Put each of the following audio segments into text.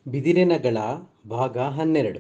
ಬಿದಿರಿನಗಳ ಭಾಗ ಹನ್ನೆರಡು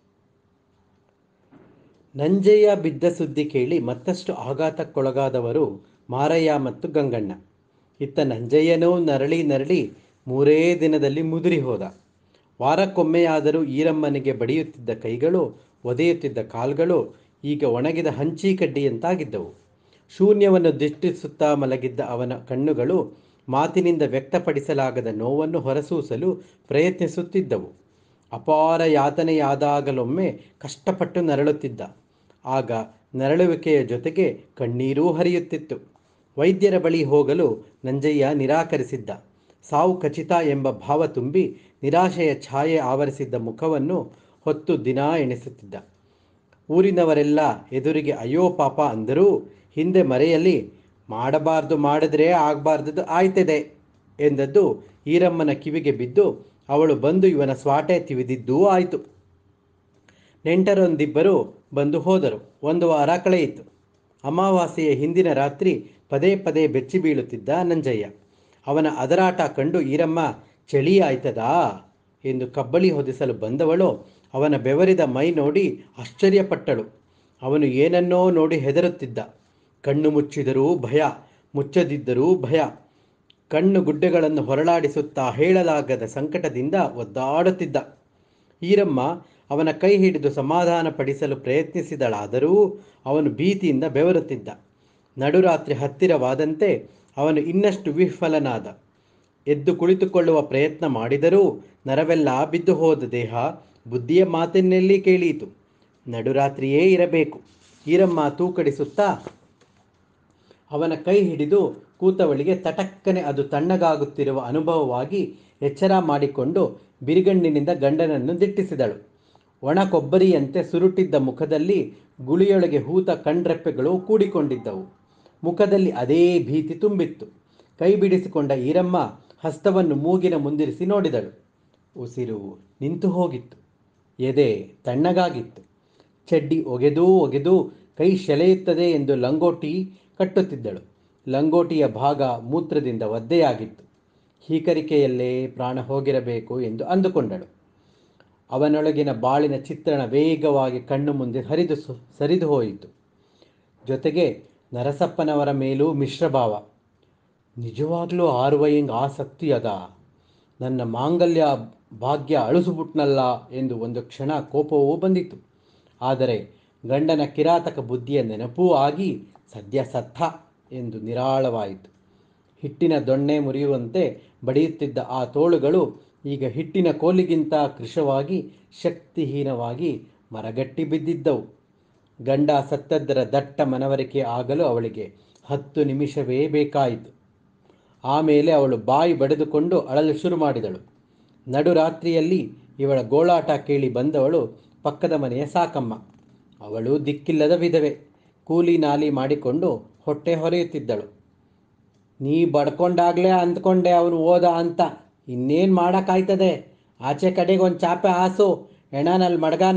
ನಂಜಯ್ಯ ಬಿದ್ದ ಸುದ್ದಿ ಕೇಳಿ ಮತ್ತಷ್ಟು ಆಘಾತಕ್ಕೊಳಗಾದವರು ಮಾರಯ್ಯ ಮತ್ತು ಗಂಗಣ್ಣ ಇತ್ತ ನಂಜಯ್ಯನೂ ನರಳಿ ನರಳಿ ಮೂರೇ ದಿನದಲ್ಲಿ ಮುದುರಿ ಹೋದ ವಾರಕ್ಕೊಮ್ಮೆಯಾದರೂ ಈರಮ್ಮನಿಗೆ ಬಡಿಯುತ್ತಿದ್ದ ಕೈಗಳು ಒದೆಯುತ್ತಿದ್ದ ಕಾಲ್ಗಳು ಈಗ ಒಣಗಿದ ಹಂಚಿ ಕಡ್ಡಿಯಂತಾಗಿದ್ದವು ಶೂನ್ಯವನ್ನು ದಿಟ್ಟಿಸುತ್ತಾ ಮಲಗಿದ್ದ ಅವನ ಕಣ್ಣುಗಳು ಮಾತಿನಿಂದ ವ್ಯಕ್ತಪಡಿಸಲಾಗದ ನೋವನ್ನು ಹೊರಸೂಸಲು ಪ್ರಯತ್ನಿಸುತ್ತಿದ್ದವು ಅಪಾರ ಯಾತನೆಯಾದಾಗಲೊಮ್ಮೆ ಕಷ್ಟಪಟ್ಟು ನರಳುತ್ತಿದ್ದ ಆಗ ನರಳುವಿಕೆಯ ಜೊತೆಗೆ ಕಣ್ಣೀರೂ ಹರಿಯುತ್ತಿತ್ತು ವೈದ್ಯರ ಬಳಿ ಹೋಗಲು ನಂಜಯ್ಯ ನಿರಾಕರಿಸಿದ್ದ ಸಾವು ಖಚಿತ ಎಂಬ ಭಾವ ತುಂಬಿ ನಿರಾಶೆಯ ಛಾಯೆ ಆವರಿಸಿದ್ದ ಮುಖವನ್ನು ಹೊತ್ತು ದಿನಾ ಎಣಿಸುತ್ತಿದ್ದ ಊರಿನವರೆಲ್ಲ ಎದುರಿಗೆ ಅಯ್ಯೋ ಪಾಪ ಅಂದರೂ ಹಿಂದೆ ಮರೆಯಲ್ಲಿ ಮಾಡಬಾರ್ದು ಮಾಡಿದ್ರೆ ಆಗಬಾರ್ದದು ಆಯ್ತದೆ ಎಂದದ್ದು ಈರಮ್ಮನ ಕಿವಿಗೆ ಬಿದ್ದು ಅವಳು ಬಂದು ಇವನ ಸ್ವಾಟೆ ತಿವಿದಿದ್ದೂ ಆಯಿತು ನೆಂಟರೊಂದಿಬ್ಬರು ಬಂದು ಹೋದರು ಒಂದು ವಾರ ಕಳೆಯಿತು ಅಮಾವಾಸ್ಯೆಯ ಹಿಂದಿನ ರಾತ್ರಿ ಪದೇ ಪದೇ ಬೆಚ್ಚಿ ಬೀಳುತ್ತಿದ್ದ ನಂಜಯ್ಯ ಅವನ ಅದರಾಟ ಕಂಡು ಈರಮ್ಮ ಚಳಿ ಆಯ್ತದಾ ಎಂದು ಕಬ್ಬಳಿ ಹೊದಿಸಲು ಬಂದವಳು ಅವನ ಬೆವರಿದ ಮೈ ನೋಡಿ ಆಶ್ಚರ್ಯಪಟ್ಟಳು ಅವನು ಏನನ್ನೋ ನೋಡಿ ಹೆದರುತ್ತಿದ್ದ ಕಣ್ಣು ಮುಚ್ಚಿದರೂ ಭಯ ಮುಚ್ಚದಿದ್ದರೂ ಭಯ ಕಣ್ಣು ಗುಡ್ಡೆಗಳನ್ನು ಹೊರಳಾಡಿಸುತ್ತಾ ಹೇಳಲಾಗದ ಸಂಕಟದಿಂದ ಒದ್ದಾಡುತ್ತಿದ್ದ ಈರಮ್ಮ ಅವನ ಕೈ ಹಿಡಿದು ಸಮಾಧಾನ ಪಡಿಸಲು ಪ್ರಯತ್ನಿಸಿದಳಾದರೂ ಅವನು ಭೀತಿಯಿಂದ ಬೆವರುತ್ತಿದ್ದ ನಡುರಾತ್ರಿ ಹತ್ತಿರವಾದಂತೆ ಅವನು ಇನ್ನಷ್ಟು ವಿಫಲನಾದ ಎದ್ದು ಕುಳಿತುಕೊಳ್ಳುವ ಪ್ರಯತ್ನ ಮಾಡಿದರೂ ನರವೆಲ್ಲ ಬಿದ್ದು ಹೋದ ದೇಹ ಬುದ್ಧಿಯ ಮಾತಿನಲ್ಲಿ ಕೇಳೀತು ನಡುರಾತ್ರಿಯೇ ಇರಬೇಕು ಈರಮ್ಮ ತೂಕಡಿಸುತ್ತಾ ಅವನ ಕೈ ಹಿಡಿದು ಕೂತವಳಿಗೆ ತಟಕ್ಕನೆ ಅದು ತಣ್ಣಗಾಗುತ್ತಿರುವ ಅನುಭವವಾಗಿ ಎಚ್ಚರ ಮಾಡಿಕೊಂಡು ಬಿರಿಗಣ್ಣಿನಿಂದ ಗಂಡನನ್ನು ದಿಟ್ಟಿಸಿದಳು ಒಣ ಕೊಬ್ಬರಿಯಂತೆ ಸುರುಟಿದ್ದ ಮುಖದಲ್ಲಿ ಗುಳಿಯೊಳಗೆ ಹೂತ ಕಣ್ರೆಪ್ಪೆಗಳು ಕೂಡಿಕೊಂಡಿದ್ದವು ಮುಖದಲ್ಲಿ ಅದೇ ಭೀತಿ ತುಂಬಿತ್ತು ಕೈ ಬಿಡಿಸಿಕೊಂಡ ಈರಮ್ಮ ಹಸ್ತವನ್ನು ಮೂಗಿನ ಮುಂದಿರಿಸಿ ನೋಡಿದಳು ಉಸಿರು ನಿಂತು ಹೋಗಿತ್ತು ಎದೆ ತಣ್ಣಗಾಗಿತ್ತು ಚಡ್ಡಿ ಒಗೆದೂ ಒಗೆದು ಕೈ ಸೆಳೆಯುತ್ತದೆ ಎಂದು ಲಂಗೋಟಿ ಕಟ್ಟುತ್ತಿದ್ದಳು ಲಂಗೋಟಿಯ ಭಾಗ ಮೂತ್ರದಿಂದ ಒದ್ದೆಯಾಗಿತ್ತು ಹೀಕರಿಕೆಯಲ್ಲೇ ಪ್ರಾಣ ಹೋಗಿರಬೇಕು ಎಂದು ಅಂದುಕೊಂಡಳು ಅವನೊಳಗಿನ ಬಾಳಿನ ಚಿತ್ರಣ ವೇಗವಾಗಿ ಕಣ್ಣು ಮುಂದೆ ಹರಿದು ಸರಿದು ಹೋಯಿತು ಜೊತೆಗೆ ನರಸಪ್ಪನವರ ಮೇಲೂ ಮಿಶ್ರಭಾವ ನಿಜವಾಗ್ಲೂ ಆರುವಯ್ಯಂಗ್ ಆಸಕ್ತಿಯದ ನನ್ನ ಮಾಂಗಲ್ಯ ಭಾಗ್ಯ ಅಳಿಸುಬಿಟ್ನಲ್ಲ ಎಂದು ಒಂದು ಕ್ಷಣ ಕೋಪವೂ ಬಂದಿತು ಆದರೆ ಗಂಡನ ಕಿರಾತಕ ಬುದ್ಧಿಯ ನೆನಪೂ ಆಗಿ ಸದ್ಯ ಸತ್ತ ಎಂದು ನಿರಾಳವಾಯಿತು ಹಿಟ್ಟಿನ ದೊಣ್ಣೆ ಮುರಿಯುವಂತೆ ಬಡಿಯುತ್ತಿದ್ದ ಆ ತೋಳುಗಳು ಈಗ ಹಿಟ್ಟಿನ ಕೋಲಿಗಿಂತ ಕೃಶವಾಗಿ ಶಕ್ತಿಹೀನವಾಗಿ ಮರಗಟ್ಟಿ ಬಿದ್ದಿದ್ದವು ಗಂಡ ಸತ್ತದ್ದರ ದಟ್ಟ ಮನವರಿಕೆ ಆಗಲು ಅವಳಿಗೆ ಹತ್ತು ನಿಮಿಷವೇ ಬೇಕಾಯಿತು ಆಮೇಲೆ ಅವಳು ಬಾಯಿ ಬಡಿದುಕೊಂಡು ಅಳಲು ಶುರು ಮಾಡಿದಳು ನಡುರಾತ್ರಿಯಲ್ಲಿ ಇವಳ ಗೋಳಾಟ ಕೇಳಿ ಬಂದವಳು ಪಕ್ಕದ ಮನೆಯ ಸಾಕಮ್ಮ ಅವಳು ದಿಕ್ಕಿಲ್ಲದ ವಿಧವೆ ಕೂಲಿ ನಾಲಿ ಮಾಡಿಕೊಂಡು ಹೊಟ್ಟೆ ಹೊರೆಯುತ್ತಿದ್ದಳು ನೀ ಬಡ್ಕೊಂಡಾಗಲೇ ಅಂದ್ಕೊಂಡೆ ಅವನು ಓದ ಅಂತ ಇನ್ನೇನು ಮಾಡೋಕ್ಕಾಯ್ತದೆ ಆಚೆ ಕಡೆಗೆ ಒಂದು ಚಾಪೆ ಹಾಸು ಹೆಣನಲ್ಲಿ ಮಡ್ಗಾನ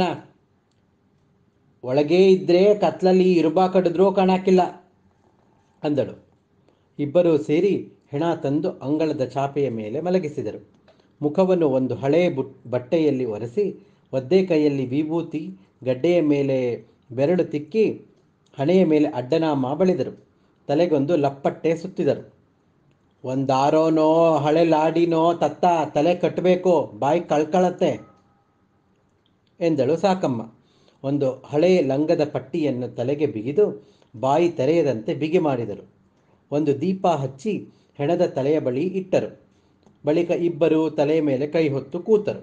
ಒಳಗೇ ಇದ್ದರೆ ಕತ್ಲಲ್ಲಿ ಇರುಬಾ ಕಡಿದ್ರೂ ಕಾಣಕ್ಕಿಲ್ಲ ಅಂದಳು ಇಬ್ಬರೂ ಸೇರಿ ಹೆಣ ತಂದು ಅಂಗಳದ ಚಾಪೆಯ ಮೇಲೆ ಮಲಗಿಸಿದರು ಮುಖವನ್ನು ಒಂದು ಹಳೆಯ ಬುಟ್ ಬಟ್ಟೆಯಲ್ಲಿ ಒರೆಸಿ ಒದ್ದೆ ಕೈಯಲ್ಲಿ ವಿಭೂತಿ ಗಡ್ಡೆಯ ಮೇಲೆ ಬೆರಳು ತಿಕ್ಕಿ ಹಣೆಯ ಮೇಲೆ ಅಡ್ಡನಾಮ ಬಳಿದರು ತಲೆಗೊಂದು ಲಪ್ಪಟ್ಟೆ ಸುತ್ತಿದರು ಒಂದಾರೋನೋ ಹಳೆ ಲಾಡಿನೋ ತತ್ತ ತಲೆ ಕಟ್ಟಬೇಕು ಬಾಯಿ ಕಳ್ಕಳತ್ತೆ ಎಂದಳು ಸಾಕಮ್ಮ ಒಂದು ಹಳೆ ಲಂಗದ ಪಟ್ಟಿಯನ್ನು ತಲೆಗೆ ಬಿಗಿದು ಬಾಯಿ ತೆರೆಯದಂತೆ ಬಿಗಿ ಮಾಡಿದರು ಒಂದು ದೀಪ ಹಚ್ಚಿ ಹೆಣದ ತಲೆಯ ಬಳಿ ಇಟ್ಟರು ಬಳಿಕ ಇಬ್ಬರು ತಲೆಯ ಮೇಲೆ ಕೈ ಹೊತ್ತು ಕೂತರು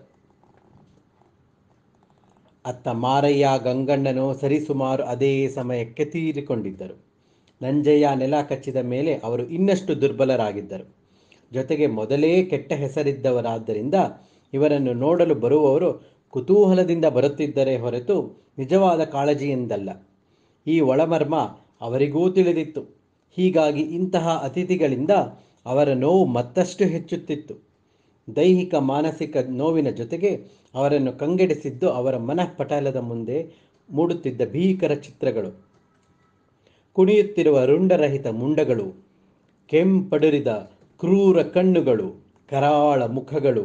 ಅತ್ತ ಮಾರಯ್ಯ ಗಂಗಣ್ಣನು ಸರಿಸುಮಾರು ಅದೇ ಸಮಯಕ್ಕೆ ತೀರಿಕೊಂಡಿದ್ದರು ನಂಜಯ್ಯ ನೆಲ ಕಚ್ಚಿದ ಮೇಲೆ ಅವರು ಇನ್ನಷ್ಟು ದುರ್ಬಲರಾಗಿದ್ದರು ಜೊತೆಗೆ ಮೊದಲೇ ಕೆಟ್ಟ ಹೆಸರಿದ್ದವರಾದ್ದರಿಂದ ಇವರನ್ನು ನೋಡಲು ಬರುವವರು ಕುತೂಹಲದಿಂದ ಬರುತ್ತಿದ್ದರೆ ಹೊರತು ನಿಜವಾದ ಕಾಳಜಿಯಿಂದಲ್ಲ ಈ ಒಳಮರ್ಮ ಅವರಿಗೂ ತಿಳಿದಿತ್ತು ಹೀಗಾಗಿ ಇಂತಹ ಅತಿಥಿಗಳಿಂದ ಅವರ ನೋವು ಮತ್ತಷ್ಟು ಹೆಚ್ಚುತ್ತಿತ್ತು ದೈಹಿಕ ಮಾನಸಿಕ ನೋವಿನ ಜೊತೆಗೆ ಅವರನ್ನು ಕಂಗೆಡಿಸಿದ್ದು ಅವರ ಮನಃಪಟಲದ ಮುಂದೆ ಮೂಡುತ್ತಿದ್ದ ಭೀಕರ ಚಿತ್ರಗಳು ಕುಣಿಯುತ್ತಿರುವ ರುಂಡರಹಿತ ಮುಂಡಗಳು ಕೆಂಪಡುರಿದ ಕ್ರೂರ ಕಣ್ಣುಗಳು ಕರಾಳ ಮುಖಗಳು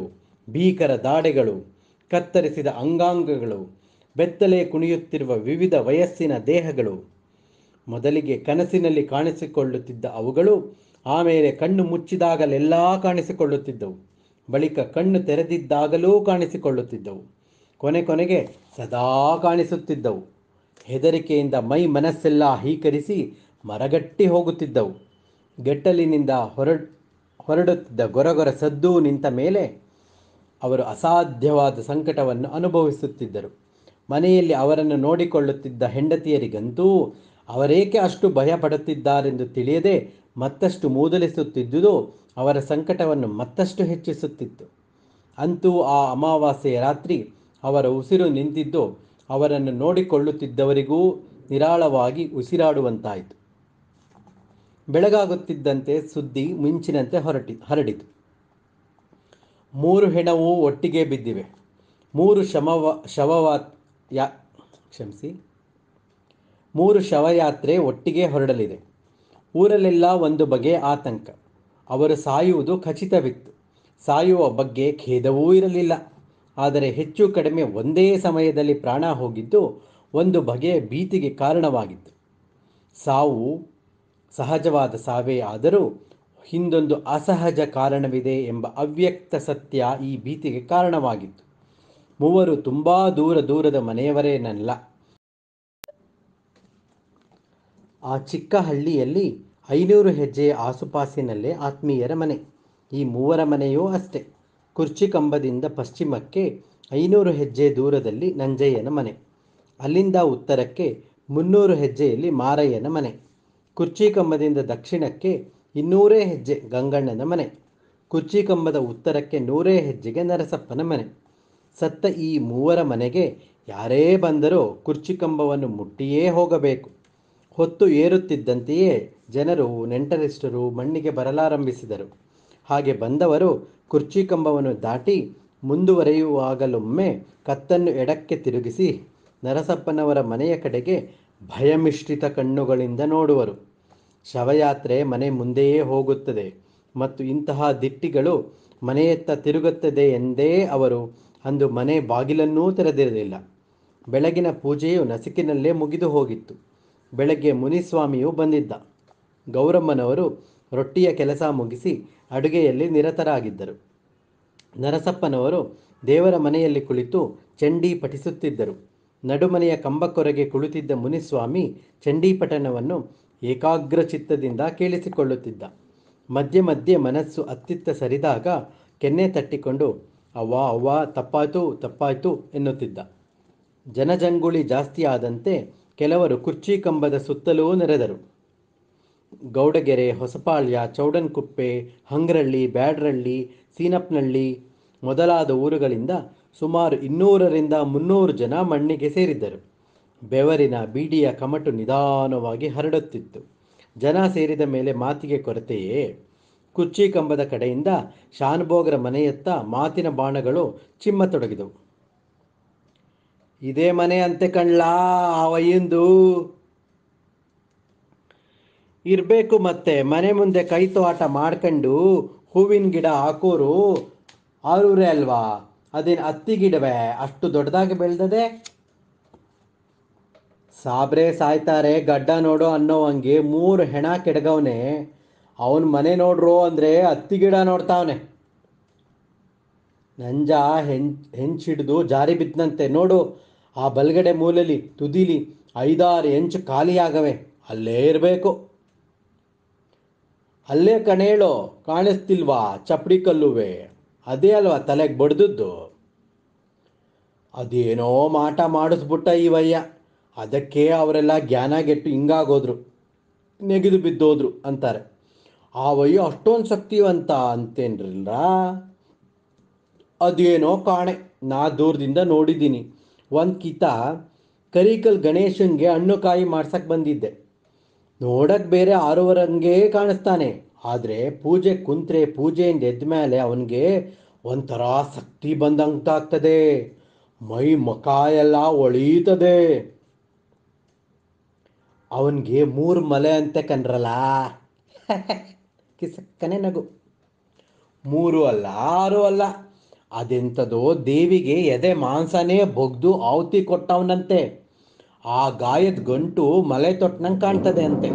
ಭೀಕರ ದಾಡೆಗಳು ಕತ್ತರಿಸಿದ ಅಂಗಾಂಗಗಳು ಬೆತ್ತಲೆ ಕುಣಿಯುತ್ತಿರುವ ವಿವಿಧ ವಯಸ್ಸಿನ ದೇಹಗಳು ಮೊದಲಿಗೆ ಕನಸಿನಲ್ಲಿ ಕಾಣಿಸಿಕೊಳ್ಳುತ್ತಿದ್ದ ಅವುಗಳು ಆಮೇಲೆ ಕಣ್ಣು ಮುಚ್ಚಿದಾಗಲೆಲ್ಲ ಕಾಣಿಸಿಕೊಳ್ಳುತ್ತಿದ್ದವು ಬಳಿಕ ಕಣ್ಣು ತೆರೆದಿದ್ದಾಗಲೂ ಕಾಣಿಸಿಕೊಳ್ಳುತ್ತಿದ್ದವು ಕೊನೆ ಕೊನೆಗೆ ಸದಾ ಕಾಣಿಸುತ್ತಿದ್ದವು ಹೆದರಿಕೆಯಿಂದ ಮೈ ಮನಸ್ಸೆಲ್ಲ ಹೀಕರಿಸಿ ಮರಗಟ್ಟಿ ಹೋಗುತ್ತಿದ್ದವು ಗೆಟ್ಟಲಿನಿಂದ ಹೊರ ಹೊರಡುತ್ತಿದ್ದ ಗೊರಗೊರ ಸದ್ದು ನಿಂತ ಮೇಲೆ ಅವರು ಅಸಾಧ್ಯವಾದ ಸಂಕಟವನ್ನು ಅನುಭವಿಸುತ್ತಿದ್ದರು ಮನೆಯಲ್ಲಿ ಅವರನ್ನು ನೋಡಿಕೊಳ್ಳುತ್ತಿದ್ದ ಹೆಂಡತಿಯರಿಗಂತೂ ಅವರೇಕೆ ಅಷ್ಟು ಭಯ ಪಡುತ್ತಿದ್ದಾರೆಂದು ತಿಳಿಯದೆ ಮತ್ತಷ್ಟು ಮೂದಲಿಸುತ್ತಿದ್ದುದು ಅವರ ಸಂಕಟವನ್ನು ಮತ್ತಷ್ಟು ಹೆಚ್ಚಿಸುತ್ತಿತ್ತು ಅಂತೂ ಆ ಅಮಾವಾಸ್ಯೆಯ ರಾತ್ರಿ ಅವರ ಉಸಿರು ನಿಂತಿದ್ದು ಅವರನ್ನು ನೋಡಿಕೊಳ್ಳುತ್ತಿದ್ದವರಿಗೂ ನಿರಾಳವಾಗಿ ಉಸಿರಾಡುವಂತಾಯಿತು ಬೆಳಗಾಗುತ್ತಿದ್ದಂತೆ ಸುದ್ದಿ ಮಿಂಚಿನಂತೆ ಹೊರಟಿ ಹರಡಿತು ಮೂರು ಹೆಣವು ಒಟ್ಟಿಗೆ ಬಿದ್ದಿವೆ ಮೂರು ಶಮವ ಶವವ ಯಾ ಕ್ಷಮಿಸಿ ಮೂರು ಶವಯಾತ್ರೆ ಒಟ್ಟಿಗೆ ಹೊರಡಲಿದೆ ಊರಲ್ಲೆಲ್ಲ ಒಂದು ಬಗೆಯ ಆತಂಕ ಅವರು ಸಾಯುವುದು ಖಚಿತವಿತ್ತು ಸಾಯುವ ಬಗ್ಗೆ ಖೇದವೂ ಇರಲಿಲ್ಲ ಆದರೆ ಹೆಚ್ಚು ಕಡಿಮೆ ಒಂದೇ ಸಮಯದಲ್ಲಿ ಪ್ರಾಣ ಹೋಗಿದ್ದು ಒಂದು ಬಗೆಯ ಭೀತಿಗೆ ಕಾರಣವಾಗಿತ್ತು ಸಾವು ಸಹಜವಾದ ಸಾವೇ ಆದರೂ ಹಿಂದೊಂದು ಅಸಹಜ ಕಾರಣವಿದೆ ಎಂಬ ಅವ್ಯಕ್ತ ಸತ್ಯ ಈ ಭೀತಿಗೆ ಕಾರಣವಾಗಿತ್ತು ಮೂವರು ತುಂಬ ದೂರ ದೂರದ ಮನೆಯವರೇನಲ್ಲ ಆ ಚಿಕ್ಕ ಹಳ್ಳಿಯಲ್ಲಿ ಐನೂರು ಹೆಜ್ಜೆಯ ಆಸುಪಾಸಿನಲ್ಲೇ ಆತ್ಮೀಯರ ಮನೆ ಈ ಮೂವರ ಮನೆಯೂ ಅಷ್ಟೇ ಕುರ್ಚಿ ಕಂಬದಿಂದ ಪಶ್ಚಿಮಕ್ಕೆ ಐನೂರು ಹೆಜ್ಜೆ ದೂರದಲ್ಲಿ ನಂಜಯ್ಯನ ಮನೆ ಅಲ್ಲಿಂದ ಉತ್ತರಕ್ಕೆ ಮುನ್ನೂರು ಹೆಜ್ಜೆಯಲ್ಲಿ ಮಾರಯ್ಯನ ಮನೆ ಕುರ್ಚಿ ಕಂಬದಿಂದ ದಕ್ಷಿಣಕ್ಕೆ ಇನ್ನೂರೇ ಹೆಜ್ಜೆ ಗಂಗಣ್ಣನ ಮನೆ ಕುರ್ಚಿ ಕಂಬದ ಉತ್ತರಕ್ಕೆ ನೂರೇ ಹೆಜ್ಜೆಗೆ ನರಸಪ್ಪನ ಮನೆ ಸತ್ತ ಈ ಮೂವರ ಮನೆಗೆ ಯಾರೇ ಬಂದರೂ ಕುರ್ಚಿ ಕಂಬವನ್ನು ಮುಟ್ಟಿಯೇ ಹೋಗಬೇಕು ಹೊತ್ತು ಏರುತ್ತಿದ್ದಂತೆಯೇ ಜನರು ನೆಂಟರಿಷ್ಟರು ಮಣ್ಣಿಗೆ ಬರಲಾರಂಭಿಸಿದರು ಹಾಗೆ ಬಂದವರು ಕುರ್ಚಿ ಕಂಬವನ್ನು ದಾಟಿ ಮುಂದುವರೆಯುವಾಗಲೊಮ್ಮೆ ಕತ್ತನ್ನು ಎಡಕ್ಕೆ ತಿರುಗಿಸಿ ನರಸಪ್ಪನವರ ಮನೆಯ ಕಡೆಗೆ ಭಯಮಿಶ್ರಿತ ಕಣ್ಣುಗಳಿಂದ ನೋಡುವರು ಶವಯಾತ್ರೆ ಮನೆ ಮುಂದೆಯೇ ಹೋಗುತ್ತದೆ ಮತ್ತು ಇಂತಹ ದಿಟ್ಟಿಗಳು ಮನೆಯತ್ತ ತಿರುಗುತ್ತದೆ ಎಂದೇ ಅವರು ಅಂದು ಮನೆ ಬಾಗಿಲನ್ನೂ ತೆರೆದಿರಲಿಲ್ಲ ಬೆಳಗಿನ ಪೂಜೆಯು ನಸಿಕಿನಲ್ಲೇ ಮುಗಿದು ಹೋಗಿತ್ತು ಬೆಳಗ್ಗೆ ಮುನಿಸ್ವಾಮಿಯು ಬಂದಿದ್ದ ಗೌರಮ್ಮನವರು ರೊಟ್ಟಿಯ ಕೆಲಸ ಮುಗಿಸಿ ಅಡುಗೆಯಲ್ಲಿ ನಿರತರಾಗಿದ್ದರು ನರಸಪ್ಪನವರು ದೇವರ ಮನೆಯಲ್ಲಿ ಕುಳಿತು ಚಂಡಿ ಪಠಿಸುತ್ತಿದ್ದರು ನಡುಮನೆಯ ಕಂಬಕ್ಕೊರಗೆ ಕುಳಿತಿದ್ದ ಮುನಿಸ್ವಾಮಿ ಚಂಡೀಪಠಣವನ್ನು ಏಕಾಗ್ರಚಿತ್ತದಿಂದ ಕೇಳಿಸಿಕೊಳ್ಳುತ್ತಿದ್ದ ಮಧ್ಯೆ ಮಧ್ಯೆ ಮನಸ್ಸು ಅತ್ತಿತ್ತ ಸರಿದಾಗ ಕೆನ್ನೆ ತಟ್ಟಿಕೊಂಡು ಅವ್ವ ಅವ್ವ ತಪ್ಪಾಯ್ತು ತಪ್ಪಾಯ್ತು ಎನ್ನುತ್ತಿದ್ದ ಜನಜಂಗುಳಿ ಜಾಸ್ತಿ ಆದಂತೆ ಕೆಲವರು ಕುರ್ಚಿ ಕಂಬದ ಸುತ್ತಲೂ ನೆರೆದರು ಗೌಡಗೆರೆ ಹೊಸಪಾಳ್ಯ ಚೌಡನ್ಕುಪ್ಪೆ ಹಂಗ್ರಳ್ಳಿ ಬ್ಯಾಡ್ರಳ್ಳಿ ಸೀನಪ್ನಳ್ಳಿ ಮೊದಲಾದ ಊರುಗಳಿಂದ ಸುಮಾರು ಇನ್ನೂರರಿಂದ ಮುನ್ನೂರು ಜನ ಮಣ್ಣಿಗೆ ಸೇರಿದ್ದರು ಬೆವರಿನ ಬೀಡಿಯ ಕಮಟು ನಿಧಾನವಾಗಿ ಹರಡುತ್ತಿತ್ತು ಜನ ಸೇರಿದ ಮೇಲೆ ಮಾತಿಗೆ ಕೊರತೆಯೇ ಕುರ್ಚಿ ಕಂಬದ ಕಡೆಯಿಂದ ಶಾನುಭೋಗರ ಮನೆಯತ್ತ ಮಾತಿನ ಬಾಣಗಳು ಚಿಮ್ಮತೊಡಗಿದವು ಇದೇ ಮನೆ ಅಂತೆ ಕಣ್ಲಾ ಆ ವಯ್ಯಂದು ಇರಬೇಕು ಮತ್ತೆ ಮನೆ ಮುಂದೆ ಕೈತು ಆಟ ಮಾಡ್ಕೊಂಡು ಹೂವಿನ ಗಿಡ ಹಾಕೋರು ಆರೂರೇ ಅಲ್ವಾ ಅದೇನು ಹತ್ತಿ ಗಿಡವೇ ಅಷ್ಟು ದೊಡ್ಡದಾಗಿ ಬೆಳೆದದೆ ಸಾಬ್ರೆ ಸಾಯ್ತಾರೆ ಗಡ್ಡ ನೋಡೋ ಅನ್ನೋ ಹಂಗೆ ಮೂರು ಹೆಣ ಕೆಡಗವನೆ ಅವನ ಮನೆ ನೋಡ್ರು ಅಂದರೆ ಹತ್ತಿ ಗಿಡ ನೋಡ್ತಾವನೆ ನಂಜ ಹೆಣ್ ಹೆಂಚಿಡ್ದು ಜಾರಿ ಬಿದ್ದಂತೆ ನೋಡು ಆ ಬಲ್ಗಡೆ ಮೂಲೆಲಿ ತುದಿಲಿ ಐದಾರು ಹೆಂಚು ಖಾಲಿಯಾಗವೆ ಅಲ್ಲೇ ಇರಬೇಕು ಅಲ್ಲೇ ಕಣೇಳು ಕಾಣಿಸ್ತಿಲ್ವಾ ಚಪ್ಪಡಿ ಕಲ್ಲುವೆ ಅದೇ ಅಲ್ವಾ ತಲೆಗೆ ಬಡ್ದದ್ದು ಅದೇನೋ ಮಾಟ ಮಾಡಿಸ್ಬಿಟ್ಟ ಇವಯ್ಯ ಅದಕ್ಕೆ ಅವರೆಲ್ಲ ಜ್ಞಾನಗೆಟ್ಟು ಹಿಂಗಾಗೋದ್ರು ನೆಗೆದು ಬಿದ್ದೋದ್ರು ಅಂತಾರೆ ಆ ವಯ್ಯ ಅಷ್ಟೊಂದು ಶಕ್ತಿವಂತ ಅಂತೇನ್ರಲ್ಲ ಅದೇನೋ ಕಾಣೆ ನಾ ದೂರದಿಂದ ನೋಡಿದ್ದೀನಿ ಒಂದು ಕಿತ ಕರಿಕಲ್ ಗಣೇಶನ್ಗೆ ಹಣ್ಣು ಕಾಯಿ ಮಾಡ್ಸಕ್ಕೆ ಬಂದಿದ್ದೆ ನೋಡಕ್ ಬೇರೆ ಆರೂವರಂಗೆ ಕಾಣಿಸ್ತಾನೆ ಆದರೆ ಪೂಜೆ ಕುಂತ್ರೆ ಪೂಜೆಯಿಂದ ಎದ್ದ ಮೇಲೆ ಅವನಿಗೆ ಒಂಥರ ಶಕ್ತಿ ಬಂದಂತಾಗ್ತದೆ ಮೈ ಮುಖ ಎಲ್ಲ ಒಳೀತದೆ ಅವನಿಗೆ ಮೂರು ಮಲೆ ಅಂತೆ ಕಣ್ರಲ್ಲ ಕಿಸಕ್ಕನೆ ನಗು ಮೂರು ಅಲ್ಲ ಆರು ಅಲ್ಲ ಅದೆಂಥದೋ ದೇವಿಗೆ ಎದೆ ಮಾಂಸನೇ ಬೊಗ್ದು ಆಹುತಿ ಕೊಟ್ಟವನಂತೆ ಆ ಗಾಯದ ಗಂಟು ಮಲೆ ತೊಟ್ಟನಂಗೆ ಕಾಣ್ತದೆ ಅಂತೆ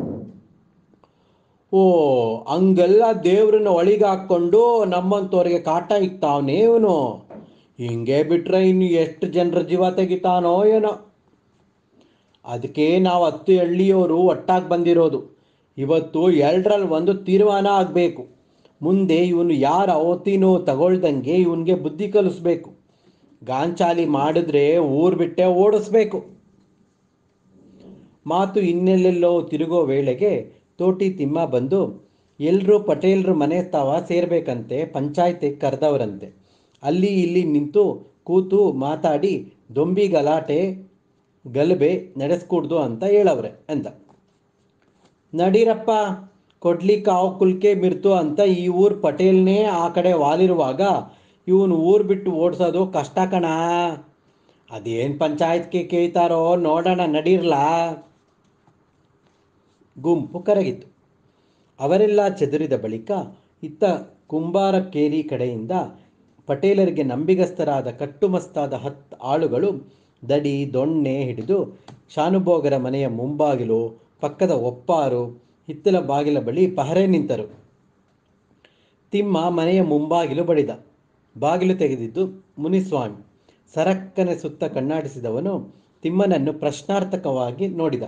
ಓ ಹಂಗೆಲ್ಲ ದೇವ್ರನ್ನ ಒಳಿಗೆ ಹಾಕ್ಕೊಂಡು ನಮ್ಮಂಥವ್ರಿಗೆ ಕಾಟ ಇಕ್ತಾವನೇ ಇವನು ಹಿಂಗೆ ಬಿಟ್ರೆ ಇನ್ನು ಎಷ್ಟು ಜನರ ಜೀವ ತೆಗಿತಾನೋ ಏನೋ ಅದಕ್ಕೆ ನಾವು ಹತ್ತು ಹಳ್ಳಿಯವರು ಒಟ್ಟಾಗಿ ಬಂದಿರೋದು ಇವತ್ತು ಎರಡರಲ್ಲಿ ಒಂದು ತೀರ್ಮಾನ ಆಗಬೇಕು ಮುಂದೆ ಇವನು ಯಾರ ಅವತಿನೋ ತಗೊಳ್ದಂಗೆ ಇವನಿಗೆ ಬುದ್ಧಿ ಕಲಿಸ್ಬೇಕು ಗಾಂಚಾಲಿ ಮಾಡಿದ್ರೆ ಊರು ಬಿಟ್ಟೆ ಓಡಿಸ್ಬೇಕು ಮಾತು ಇನ್ನೆಲ್ಲೆಲ್ಲೋ ತಿರುಗೋ ವೇಳೆಗೆ ತೋಟಿ ತಿಮ್ಮ ಬಂದು ಎಲ್ಲರೂ ಪಟೇಲ್ರು ಮನೆ ತಾವ ಸೇರ್ಬೇಕಂತೆ ಪಂಚಾಯತಿಗೆ ಕರೆದವರಂತೆ ಅಲ್ಲಿ ಇಲ್ಲಿ ನಿಂತು ಕೂತು ಮಾತಾಡಿ ದೊಂಬಿ ಗಲಾಟೆ ಗಲಭೆ ನಡೆಸ್ಕೂಡ್ದು ಅಂತ ಹೇಳವ್ರೆ ಅಂದ ನಡೀರಪ್ಪ ಕೊಡ್ಲಿ ಕಾವು ಕುಲ್ಕೆ ಮಿರ್ತು ಅಂತ ಈ ಊರ್ ಪಟೇಲ್ನೇ ಆ ಕಡೆ ವಾಲಿರುವಾಗ ಇವನು ಊರು ಬಿಟ್ಟು ಓಡಿಸೋದು ಕಷ್ಟ ಕಣ ಅದೇನು ಪಂಚಾಯತ್ಗೆ ಕೇಳ್ತಾರೋ ನೋಡೋಣ ನಡೀರ್ಲಾ ಗುಂಪು ಕರಗಿತು ಅವರೆಲ್ಲ ಚದುರಿದ ಬಳಿಕ ಇತ್ತ ಕುಂಬಾರಕೇರಿ ಕಡೆಯಿಂದ ಪಟೇಲರಿಗೆ ನಂಬಿಗಸ್ತರಾದ ಕಟ್ಟುಮಸ್ತಾದ ಹತ್ತು ಆಳುಗಳು ದಡಿ ದೊಣ್ಣೆ ಹಿಡಿದು ಶಾನುಭೋಗರ ಮನೆಯ ಮುಂಬಾಗಿಲು ಪಕ್ಕದ ಒಪ್ಪಾರು ಹಿತ್ತಲ ಬಾಗಿಲ ಬಳಿ ಪಹರೆ ನಿಂತರು ತಿಮ್ಮ ಮನೆಯ ಮುಂಬಾಗಿಲು ಬಡಿದ ಬಾಗಿಲು ತೆಗೆದಿದ್ದು ಮುನಿಸ್ವಾಮಿ ಸರಕ್ಕನೆ ಸುತ್ತ ಕಣ್ಣಾಡಿಸಿದವನು ತಿಮ್ಮನನ್ನು ಪ್ರಶ್ನಾರ್ಥಕವಾಗಿ ನೋಡಿದ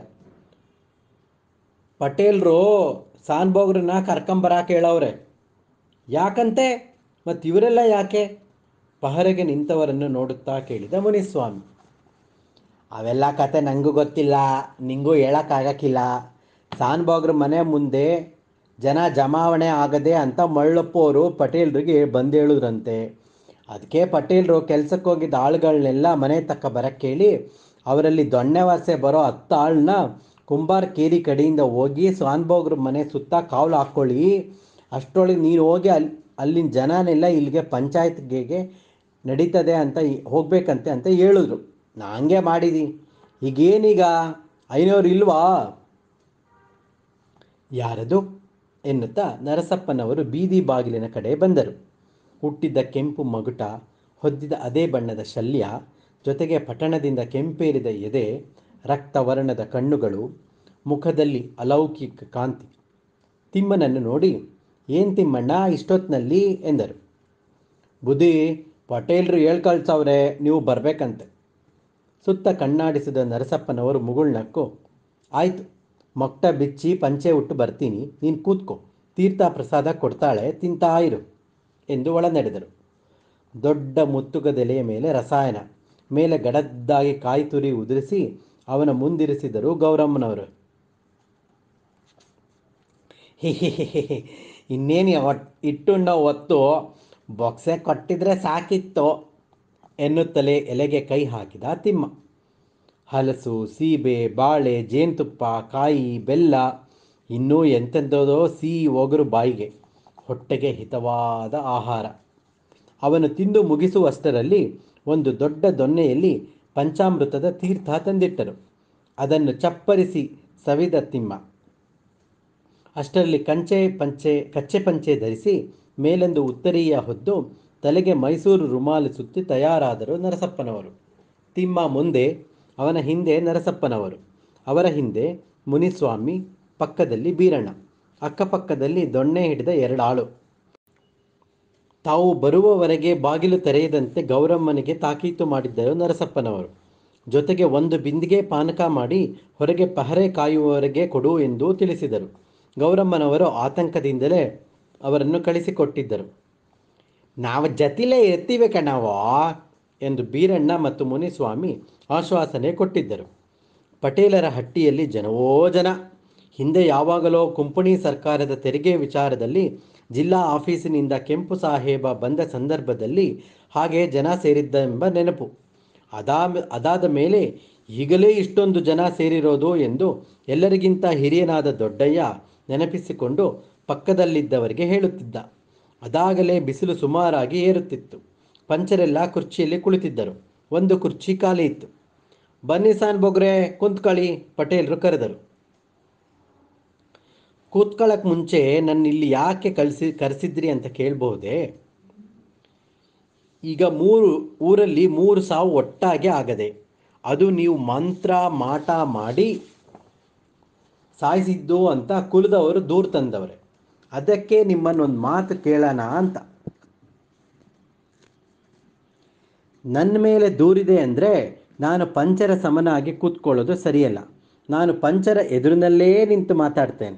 ಪಟೇಲ್ರು ಸಾನ್ಭೋಗ್ರನ್ನ ಕರ್ಕೊಂಬರಾಕ ಹೇಳವ್ರೆ ಯಾಕಂತೆ ಮತ್ತು ಇವರೆಲ್ಲ ಯಾಕೆ ಪಹರೆಗೆ ನಿಂತವರನ್ನು ನೋಡುತ್ತಾ ಕೇಳಿದ ಮುನಿಸ್ವಾಮಿ ಅವೆಲ್ಲ ಕತೆ ನನಗೂ ಗೊತ್ತಿಲ್ಲ ನಿಂಗೂ ಹೇಳೋಕ್ಕಾಗಕ್ಕಿಲ್ಲ ಸಾನ್ಭೋಗ್ರ ಮನೆ ಮುಂದೆ ಜನ ಜಮಾವಣೆ ಆಗದೆ ಅಂತ ಮಳ್ಳಪ್ಪವರು ಪಟೇಲ್ರಿಗೆ ಬಂದು ಹೇಳಿದ್ರಂತೆ ಅದಕ್ಕೆ ಪಟೇಲ್ರು ಕೆಲ್ಸಕ್ಕೆ ಹೋಗಿದ್ದ ಆಳುಗಳನ್ನೆಲ್ಲ ಮನೆ ತಕ್ಕ ಬರಕ್ಕೆ ಹೇಳಿ ಅವರಲ್ಲಿ ದೊಣ್ಣೆ ವಾಸೆ ಬರೋ ಹತ್ತು ಆಳನ್ನ ಕುಂಬಾರ ಕೇರಿ ಕಡೆಯಿಂದ ಹೋಗಿ ಸ್ವಾನ್ಭೋಗ್ರ ಮನೆ ಸುತ್ತ ಕಾವಲು ಹಾಕ್ಕೊಳ್ಳಿ ಅಷ್ಟರೊಳಗೆ ನೀನು ಹೋಗಿ ಅಲ್ಲಿ ಅಲ್ಲಿನ ಜನನೆಲ್ಲ ಇಲ್ಲಿಗೆ ಪಂಚಾಯತ್ಗೆ ನಡೀತದೆ ಅಂತ ಈ- ಹೋಗ್ಬೇಕಂತೆ ಅಂತ ಹೇಳಿದ್ರು ನಾ ಹಂಗೆ ಮಾಡಿದಿ ಈಗೇನೀಗ ಐನೂರು ಇಲ್ವಾ ಯಾರದು ಎನ್ನುತ್ತಾ ನರಸಪ್ಪನವರು ಬೀದಿ ಬಾಗಿಲಿನ ಕಡೆ ಬಂದರು ಹುಟ್ಟಿದ್ದ ಕೆಂಪು ಮಗುಟ ಹೊದ್ದಿದ ಅದೇ ಬಣ್ಣದ ಶಲ್ಯ ಜೊತೆಗೆ ಪಟ್ಟಣದಿಂದ ಕೆಂಪೇರಿದ ಎದೆ ರಕ್ತವರ್ಣದ ಕಣ್ಣುಗಳು ಮುಖದಲ್ಲಿ ಅಲೌಕಿಕ ಕಾಂತಿ ತಿಮ್ಮನನ್ನು ನೋಡಿ ಏನು ತಿಮ್ಮಣ್ಣ ಇಷ್ಟೊತ್ತಿನಲ್ಲಿ ಎಂದರು ಬುದ್ಧಿ ಪಟೇಲ್ರು ಹೇಳ್ಕಳ್ಸವ್ರೆ ನೀವು ಬರಬೇಕಂತೆ ಸುತ್ತ ಕಣ್ಣಾಡಿಸಿದ ನರಸಪ್ಪನವರು ಮುಗುಳ್ನಕ್ಕು ಆಯಿತು ಮೊಕ್ಟ ಬಿಚ್ಚಿ ಪಂಚೆ ಉಟ್ಟು ಬರ್ತೀನಿ ನೀನು ಕೂತ್ಕೋ ತೀರ್ಥ ಪ್ರಸಾದ ಕೊಡ್ತಾಳೆ ತಿಂತಾ ಇರು ಎಂದು ಒಳ ನಡೆದರು ದೊಡ್ಡ ಮುತ್ತುಗದೆಲೆಯ ಮೇಲೆ ರಸಾಯನ ಮೇಲೆ ಗಡದ್ದಾಗಿ ಕಾಯಿ ತುರಿ ಉದುರಿಸಿ ಅವನ ಮುಂದಿರಿಸಿದರು ಗೌರಮ್ಮನವರು ಹಿಹಿಹಿಹಿ ಇನ್ನೇನು ಒಟ್ ಇಟ್ಟುಣ್ಣ ಹೊತ್ತು ಬೊಕ್ಸೆ ಕೊಟ್ಟಿದ್ರೆ ಸಾಕಿತ್ತು ಎನ್ನುತ್ತಲೇ ಎಲೆಗೆ ಕೈ ಹಾಕಿದ ತಿಮ್ಮ ಹಲಸು ಸೀಬೆ ಬಾಳೆ ಜೇನುತುಪ್ಪ ಕಾಯಿ ಬೆಲ್ಲ ಇನ್ನೂ ಎಂತೆಂಥದೋ ಸಿಹಿ ಒಗರು ಬಾಯಿಗೆ ಹೊಟ್ಟೆಗೆ ಹಿತವಾದ ಆಹಾರ ಅವನು ತಿಂದು ಮುಗಿಸುವಷ್ಟರಲ್ಲಿ ಒಂದು ದೊಡ್ಡ ದೊನ್ನೆಯಲ್ಲಿ ಪಂಚಾಮೃತದ ತೀರ್ಥ ತಂದಿಟ್ಟರು ಅದನ್ನು ಚಪ್ಪರಿಸಿ ಸವಿದ ತಿಮ್ಮ ಅಷ್ಟರಲ್ಲಿ ಕಂಚೆ ಪಂಚೆ ಕಚ್ಚೆ ಪಂಚೆ ಧರಿಸಿ ಮೇಲೊಂದು ಉತ್ತರೀಯ ಹೊದ್ದು ತಲೆಗೆ ಮೈಸೂರು ರುಮಾಲು ಸುತ್ತಿ ತಯಾರಾದರು ನರಸಪ್ಪನವರು ತಿಮ್ಮ ಮುಂದೆ ಅವನ ಹಿಂದೆ ನರಸಪ್ಪನವರು ಅವರ ಹಿಂದೆ ಮುನಿಸ್ವಾಮಿ ಪಕ್ಕದಲ್ಲಿ ಬೀರಣ್ಣ ಅಕ್ಕಪಕ್ಕದಲ್ಲಿ ದೊಣ್ಣೆ ಹಿಡಿದ ಎರಡಾಳು ತಾವು ಬರುವವರೆಗೆ ಬಾಗಿಲು ತೆರೆಯದಂತೆ ಗೌರಮ್ಮನಿಗೆ ತಾಕೀತು ಮಾಡಿದ್ದರು ನರಸಪ್ಪನವರು ಜೊತೆಗೆ ಒಂದು ಬಿಂದಿಗೆ ಪಾನಕ ಮಾಡಿ ಹೊರಗೆ ಪಹರೆ ಕಾಯುವವರೆಗೆ ಕೊಡು ಎಂದು ತಿಳಿಸಿದರು ಗೌರಮ್ಮನವರು ಆತಂಕದಿಂದಲೇ ಅವರನ್ನು ಕಳಿಸಿಕೊಟ್ಟಿದ್ದರು ನಾವು ಜತಿಲೇ ಇರ್ತೀವಿ ಕಣವೋ ಎಂದು ಬೀರಣ್ಣ ಮತ್ತು ಮುನಿಸ್ವಾಮಿ ಆಶ್ವಾಸನೆ ಕೊಟ್ಟಿದ್ದರು ಪಟೇಲರ ಹಟ್ಟಿಯಲ್ಲಿ ಜನವೋ ಜನ ಹಿಂದೆ ಯಾವಾಗಲೋ ಕುಂಪಣಿ ಸರ್ಕಾರದ ತೆರಿಗೆ ವಿಚಾರದಲ್ಲಿ ಜಿಲ್ಲಾ ಆಫೀಸಿನಿಂದ ಕೆಂಪು ಸಾಹೇಬ ಬಂದ ಸಂದರ್ಭದಲ್ಲಿ ಹಾಗೆ ಜನ ಸೇರಿದ್ದೆಂಬ ನೆನಪು ಅದಾ ಅದಾದ ಮೇಲೆ ಈಗಲೇ ಇಷ್ಟೊಂದು ಜನ ಸೇರಿರೋದು ಎಂದು ಎಲ್ಲರಿಗಿಂತ ಹಿರಿಯನಾದ ದೊಡ್ಡಯ್ಯ ನೆನಪಿಸಿಕೊಂಡು ಪಕ್ಕದಲ್ಲಿದ್ದವರಿಗೆ ಹೇಳುತ್ತಿದ್ದ ಅದಾಗಲೇ ಬಿಸಿಲು ಸುಮಾರಾಗಿ ಏರುತ್ತಿತ್ತು ಪಂಚರೆಲ್ಲ ಕುರ್ಚಿಯಲ್ಲಿ ಕುಳಿತಿದ್ದರು ಒಂದು ಕುರ್ಚಿ ಖಾಲಿ ಇತ್ತು ಬನ್ನಿ ಸಾನ್ ಬೊಗ್ರೆ ಕುಂತ್ಕೊಳ್ಳಿ ಪಟೇಲ್ರು ಕರೆದರು ಕೂತ್ಕೊಳ್ಳೋಕೆ ಮುಂಚೆ ನನ್ನ ಇಲ್ಲಿ ಯಾಕೆ ಕಳಿಸಿ ಕರೆಸಿದ್ರಿ ಅಂತ ಕೇಳಬಹುದೇ ಈಗ ಮೂರು ಊರಲ್ಲಿ ಮೂರು ಸಾವು ಒಟ್ಟಾಗಿ ಆಗದೆ ಅದು ನೀವು ಮಂತ್ರ ಮಾಟ ಮಾಡಿ ಸಾಯಿಸಿದ್ದು ಅಂತ ಕುಲದವರು ದೂರ ತಂದವ್ರೆ ಅದಕ್ಕೆ ನಿಮ್ಮನ್ನೊಂದು ಮಾತು ಕೇಳೋಣ ಅಂತ ನನ್ನ ಮೇಲೆ ದೂರಿದೆ ಅಂದರೆ ನಾನು ಪಂಚರ ಸಮನಾಗಿ ಕೂತ್ಕೊಳ್ಳೋದು ಸರಿಯಲ್ಲ ನಾನು ಪಂಚರ ಎದುರಿನಲ್ಲೇ ನಿಂತು ಮಾತಾಡ್ತೇನೆ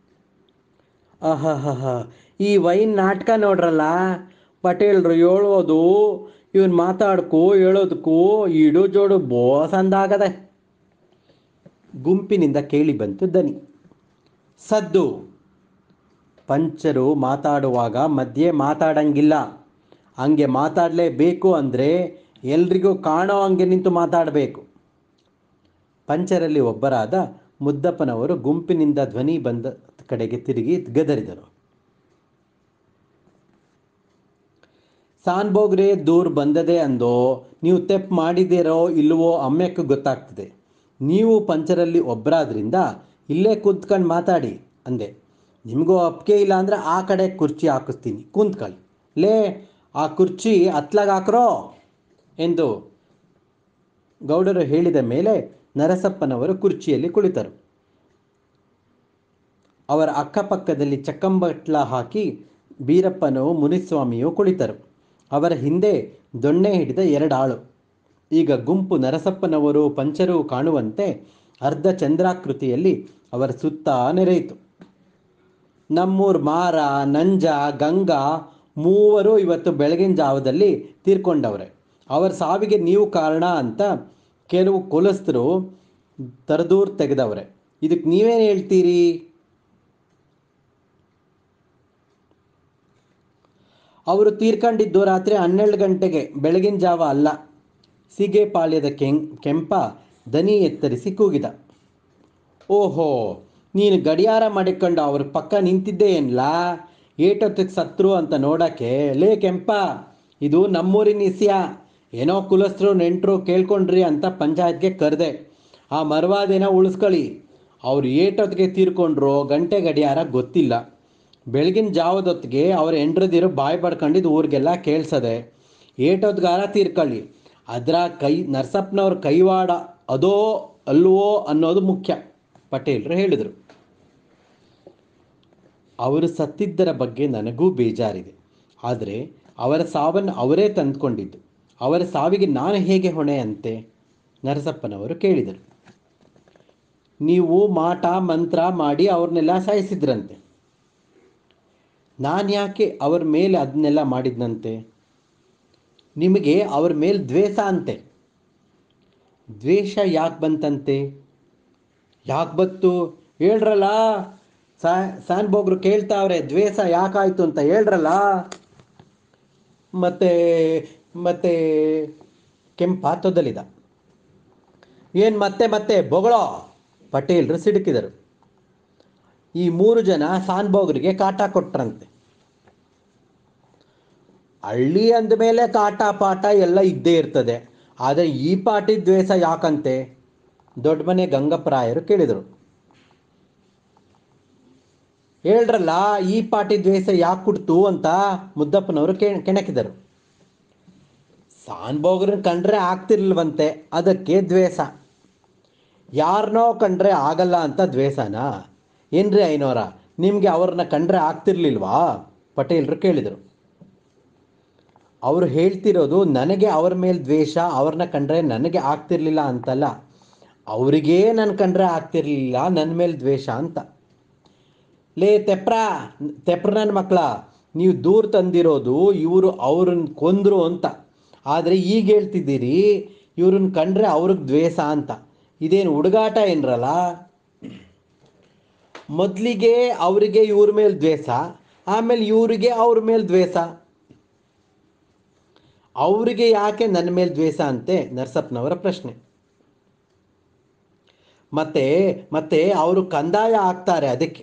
ಆಹಾಹಾ ಈ ವೈನ್ ನಾಟಕ ನೋಡ್ರಲ್ಲ ಪಟೇಲ್ರು ಹೇಳೋದು ಇವನ್ ಮಾತಾಡ್ಕೋ ಹೇಳೋದಕ್ಕೂ ಇಡು ಜೋಡು ಬೋಸ್ ಅಂದಾಗದೆ ಗುಂಪಿನಿಂದ ಕೇಳಿ ಬಂತು ದನಿ ಸದ್ದು ಪಂಚರು ಮಾತಾಡುವಾಗ ಮಧ್ಯೆ ಮಾತಾಡಂಗಿಲ್ಲ ಹಂಗೆ ಮಾತಾಡಲೇಬೇಕು ಅಂದರೆ ಎಲ್ರಿಗೂ ಕಾಣೋ ಹಂಗೆ ನಿಂತು ಮಾತಾಡಬೇಕು ಪಂಚರಲ್ಲಿ ಒಬ್ಬರಾದ ಮುದ್ದಪ್ಪನವರು ಗುಂಪಿನಿಂದ ಧ್ವನಿ ಬಂದ ಕಡೆಗೆ ತಿರುಗಿ ಗದರಿದರು ಸಾನ್ಬೋಗ್ರೆ ದೂರ ಬಂದದೆ ಅಂದೋ ನೀವು ತೆಪ್ಪು ಮಾಡಿದ್ದೀರೋ ಇಲ್ವೋ ಅಮ್ಯಕ್ಕೆ ಗೊತ್ತಾಗ್ತದೆ ನೀವು ಪಂಚರಲ್ಲಿ ಒಬ್ಬರಾದ್ರಿಂದ ಇಲ್ಲೇ ಕುಂತ್ಕೊಂಡು ಮಾತಾಡಿ ಅಂದೆ ನಿಮಗೂ ಒಪ್ಪಿಗೆ ಇಲ್ಲ ಅಂದರೆ ಆ ಕಡೆ ಕುರ್ಚಿ ಹಾಕಿಸ್ತೀನಿ ಕುಂತ್ಕೊಳ್ಳಿ ಲೇ ಆ ಕುರ್ಚಿ ಹತ್ಲಾಗ ಹಾಕ್ರೋ ಎಂದು ಗೌಡರು ಹೇಳಿದ ಮೇಲೆ ನರಸಪ್ಪನವರು ಕುರ್ಚಿಯಲ್ಲಿ ಕುಳಿತರು ಅವರ ಅಕ್ಕಪಕ್ಕದಲ್ಲಿ ಚಕ್ಕಂಬಟ್ಲ ಹಾಕಿ ಬೀರಪ್ಪನೂ ಮುನಿಸ್ವಾಮಿಯೂ ಕುಳಿತರು ಅವರ ಹಿಂದೆ ದೊಣ್ಣೆ ಹಿಡಿದ ಎರಡಾಳು ಈಗ ಗುಂಪು ನರಸಪ್ಪನವರು ಪಂಚರು ಕಾಣುವಂತೆ ಅರ್ಧ ಚಂದ್ರಾಕೃತಿಯಲ್ಲಿ ಅವರ ಸುತ್ತ ನೆರೆಯಿತು ನಮ್ಮೂರ್ ಮಾರ ನಂಜ ಗಂಗಾ ಮೂವರು ಇವತ್ತು ಬೆಳಗಿನ ಜಾವದಲ್ಲಿ ತೀರ್ಕೊಂಡವ್ರೆ ಅವರ ಸಾವಿಗೆ ನೀವು ಕಾರಣ ಅಂತ ಕೆಲವು ಕುಲಸ್ಥರು ತರದೂರ್ ತೆಗೆದವ್ರೆ ಇದಕ್ಕೆ ನೀವೇನು ಹೇಳ್ತೀರಿ ಅವರು ತೀರ್ಕೊಂಡಿದ್ದು ರಾತ್ರಿ ಹನ್ನೆರಡು ಗಂಟೆಗೆ ಬೆಳಗಿನ ಜಾವ ಅಲ್ಲ ಸೀಗೆಪಾಳ್ಯದ ಕೆಂ ಕೆಂಪ ದನಿ ಎತ್ತರಿಸಿ ಕೂಗಿದ ಓಹೋ ನೀನು ಗಡಿಯಾರ ಮಾಡಿಕೊಂಡು ಅವ್ರ ಪಕ್ಕ ನಿಂತಿದ್ದೆ ಏನ್ಲಾ ಏಟೊತ್ತಿಗೆ ಸತ್ರು ಅಂತ ನೋಡಕ್ಕೆ ಲೇ ಕೆಂಪ ಇದು ನಮ್ಮೂರಿನ ಇಸ್ಯ ಏನೋ ಕುಲಸ್ಥರು ನೆಂಟರು ಕೇಳ್ಕೊಂಡ್ರಿ ಅಂತ ಪಂಚಾಯತ್ಗೆ ಕರೆದೆ ಆ ಮರವಾದೇನ ಉಳಿಸ್ಕೊಳ್ಳಿ ಅವ್ರು ಏಟೊತ್ತಿಗೆ ತೀರ್ಕೊಂಡ್ರೋ ಗಂಟೆ ಗಡಿಯಾರ ಗೊತ್ತಿಲ್ಲ ಬೆಳಗಿನ ಜಾವದೊತ್ತಿಗೆ ಅವ್ರ ಎಂಡ್ರದಿರೋ ಬಾಯಿ ಪಡ್ಕೊಂಡಿದ್ದು ಊರಿಗೆಲ್ಲ ಕೇಳಿಸದೆ ಏಟೊತ್ಗಾರ ತೀರ್ಕೊಳ್ಳಿ ಅದರ ಕೈ ನರಸಪ್ಪನವ್ರ ಕೈವಾಡ ಅದೋ ಅಲ್ವೋ ಅನ್ನೋದು ಮುಖ್ಯ ಪಟೇಲ್ರು ಹೇಳಿದರು ಅವರು ಸತ್ತಿದ್ದರ ಬಗ್ಗೆ ನನಗೂ ಬೇಜಾರಿದೆ ಆದರೆ ಅವರ ಸಾವನ್ನು ಅವರೇ ತಂದುಕೊಂಡಿದ್ದು ಅವರ ಸಾವಿಗೆ ನಾನು ಹೇಗೆ ಹೊಣೆ ಅಂತೆ ನರಸಪ್ಪನವರು ಕೇಳಿದರು ನೀವು ಮಾಟ ಮಂತ್ರ ಮಾಡಿ ಅವ್ರನ್ನೆಲ್ಲ ಸಾಯಿಸಿದ್ರಂತೆ ನಾನು ಯಾಕೆ ಅವ್ರ ಮೇಲೆ ಅದನ್ನೆಲ್ಲ ಮಾಡಿದ್ನಂತೆ ನಿಮಗೆ ಅವ್ರ ಮೇಲೆ ದ್ವೇಷ ಅಂತೆ ದ್ವೇಷ ಯಾಕೆ ಬಂತಂತೆ ಯಾಕೆ ಬತ್ತು ಹೇಳ್ರಲ್ಲ ಸಾ ಸಾನ್ಬೋಗ್ರು ಕೇಳ್ತಾವ್ರೆ ದ್ವೇಷ ಯಾಕಾಯ್ತು ಅಂತ ಹೇಳ್ರಲ್ಲ ಮತ್ತೆ ಮತ್ತೆ ಕೆಂಪ ತೊದಲಿದ ಏನು ಮತ್ತೆ ಮತ್ತೆ ಬೊಗಳೋ ಪಟೇಲ್ರು ಸಿಡುಕಿದರು ಈ ಮೂರು ಜನ ಸಾನ್ಬೋಗ್ರಿಗೆ ಕಾಟ ಕೊಟ್ರಂತೆ ಹಳ್ಳಿ ಅಂದಮೇಲೆ ಕಾಟ ಪಾಠ ಎಲ್ಲ ಇದ್ದೇ ಇರ್ತದೆ ಆದರೆ ಈ ಪಾಟಿ ದ್ವೇಷ ಯಾಕಂತೆ ದೊಡ್ಡ ಮನೆ ಗಂಗಪ್ಪರಾಯರು ಕೇಳಿದರು ಹೇಳ್ರಲ್ಲ ಈ ಪಾಟಿ ದ್ವೇಷ ಯಾಕೆ ಕುಡ್ತು ಅಂತ ಮುದ್ದಪ್ಪನವರು ಕೆ ಕೆಣಕಿದರು ಸಾನ್ಬೋಗ್ರನ್ನ ಕಂಡ್ರೆ ಆಗ್ತಿರ್ಲಿಲ್ವಂತೆ ಅದಕ್ಕೆ ದ್ವೇಷ ಯಾರನ್ನೋ ಕಂಡ್ರೆ ಆಗಲ್ಲ ಅಂತ ದ್ವೇಷನಾ ಏನ್ರಿ ಐನೋರ ನಿಮಗೆ ಅವ್ರನ್ನ ಕಂಡ್ರೆ ಆಗ್ತಿರ್ಲಿಲ್ವಾ ಪಟೇಲ್ರು ಕೇಳಿದರು ಅವರು ಹೇಳ್ತಿರೋದು ನನಗೆ ಅವ್ರ ಮೇಲೆ ದ್ವೇಷ ಅವ್ರನ್ನ ಕಂಡ್ರೆ ನನಗೆ ಆಗ್ತಿರ್ಲಿಲ್ಲ ಅಂತಲ್ಲ ಅವರಿಗೇ ನನ್ನ ಕಂಡ್ರೆ ಆಗ್ತಿರ್ಲಿಲ್ಲ ನನ್ನ ಮೇಲೆ ದ್ವೇಷ ಅಂತ ಲೇ ತೆಪ್ರ ತೆಪ್ರ ನನ್ನ ಮಕ್ಕಳ ನೀವು ದೂರ ತಂದಿರೋದು ಇವರು ಅವ್ರನ್ನ ಕೊಂದ್ರು ಅಂತ ಆದರೆ ಈಗ ಹೇಳ್ತಿದ್ದೀರಿ ಇವ್ರನ್ನ ಕಂಡ್ರೆ ಅವ್ರಿಗೆ ದ್ವೇಷ ಅಂತ ಇದೇನು ಹುಡುಗಾಟ ಏನ್ರಲ್ಲ ಮೊದಲಿಗೆ ಅವರಿಗೆ ಇವ್ರ ಮೇಲೆ ದ್ವೇಷ ಆಮೇಲೆ ಇವರಿಗೆ ಅವ್ರ ಮೇಲೆ ದ್ವೇಷ ಅವರಿಗೆ ಯಾಕೆ ನನ್ನ ಮೇಲೆ ದ್ವೇಷ ಅಂತೆ ನರಸಪ್ಪನವರ ಪ್ರಶ್ನೆ ಮತ್ತೆ ಮತ್ತೆ ಅವರು ಕಂದಾಯ ಹಾಕ್ತಾರೆ ಅದಕ್ಕೆ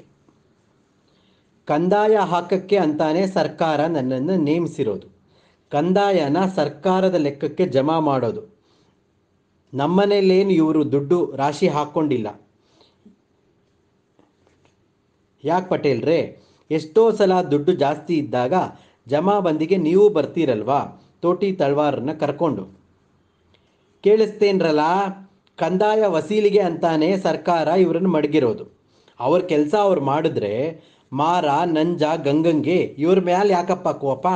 ಕಂದಾಯ ಹಾಕಕ್ಕೆ ಅಂತಾನೆ ಸರ್ಕಾರ ನನ್ನನ್ನು ನೇಮಿಸಿರೋದು ಕಂದಾಯನ ಸರ್ಕಾರದ ಲೆಕ್ಕಕ್ಕೆ ಜಮಾ ಮಾಡೋದು ನಮ್ಮನೇಲೇನು ಇವರು ದುಡ್ಡು ರಾಶಿ ಹಾಕ್ಕೊಂಡಿಲ್ಲ ಯಾಕೆ ಪಟೇಲ್ರೇ ಎಷ್ಟೋ ಸಲ ದುಡ್ಡು ಜಾಸ್ತಿ ಇದ್ದಾಗ ಜಮಾ ಬಂದಿಗೆ ನೀವು ಬರ್ತೀರಲ್ವಾ ತೋಟಿ ತಳವಾರನ್ನ ಕರ್ಕೊಂಡು ಕೇಳಿಸ್ತೇನ್ರಲ್ಲ ಕಂದಾಯ ವಸೀಲಿಗೆ ಅಂತಾನೆ ಸರ್ಕಾರ ಇವರನ್ನು ಮಡಗಿರೋದು ಅವ್ರ ಕೆಲಸ ಅವ್ರು ಮಾಡಿದ್ರೆ ಮಾರ ನಂಜ ಗಂಗಂಗೆ ಇವ್ರ ಮ್ಯಾಲೆ ಯಾಕಪ್ಪ ಕೋಪ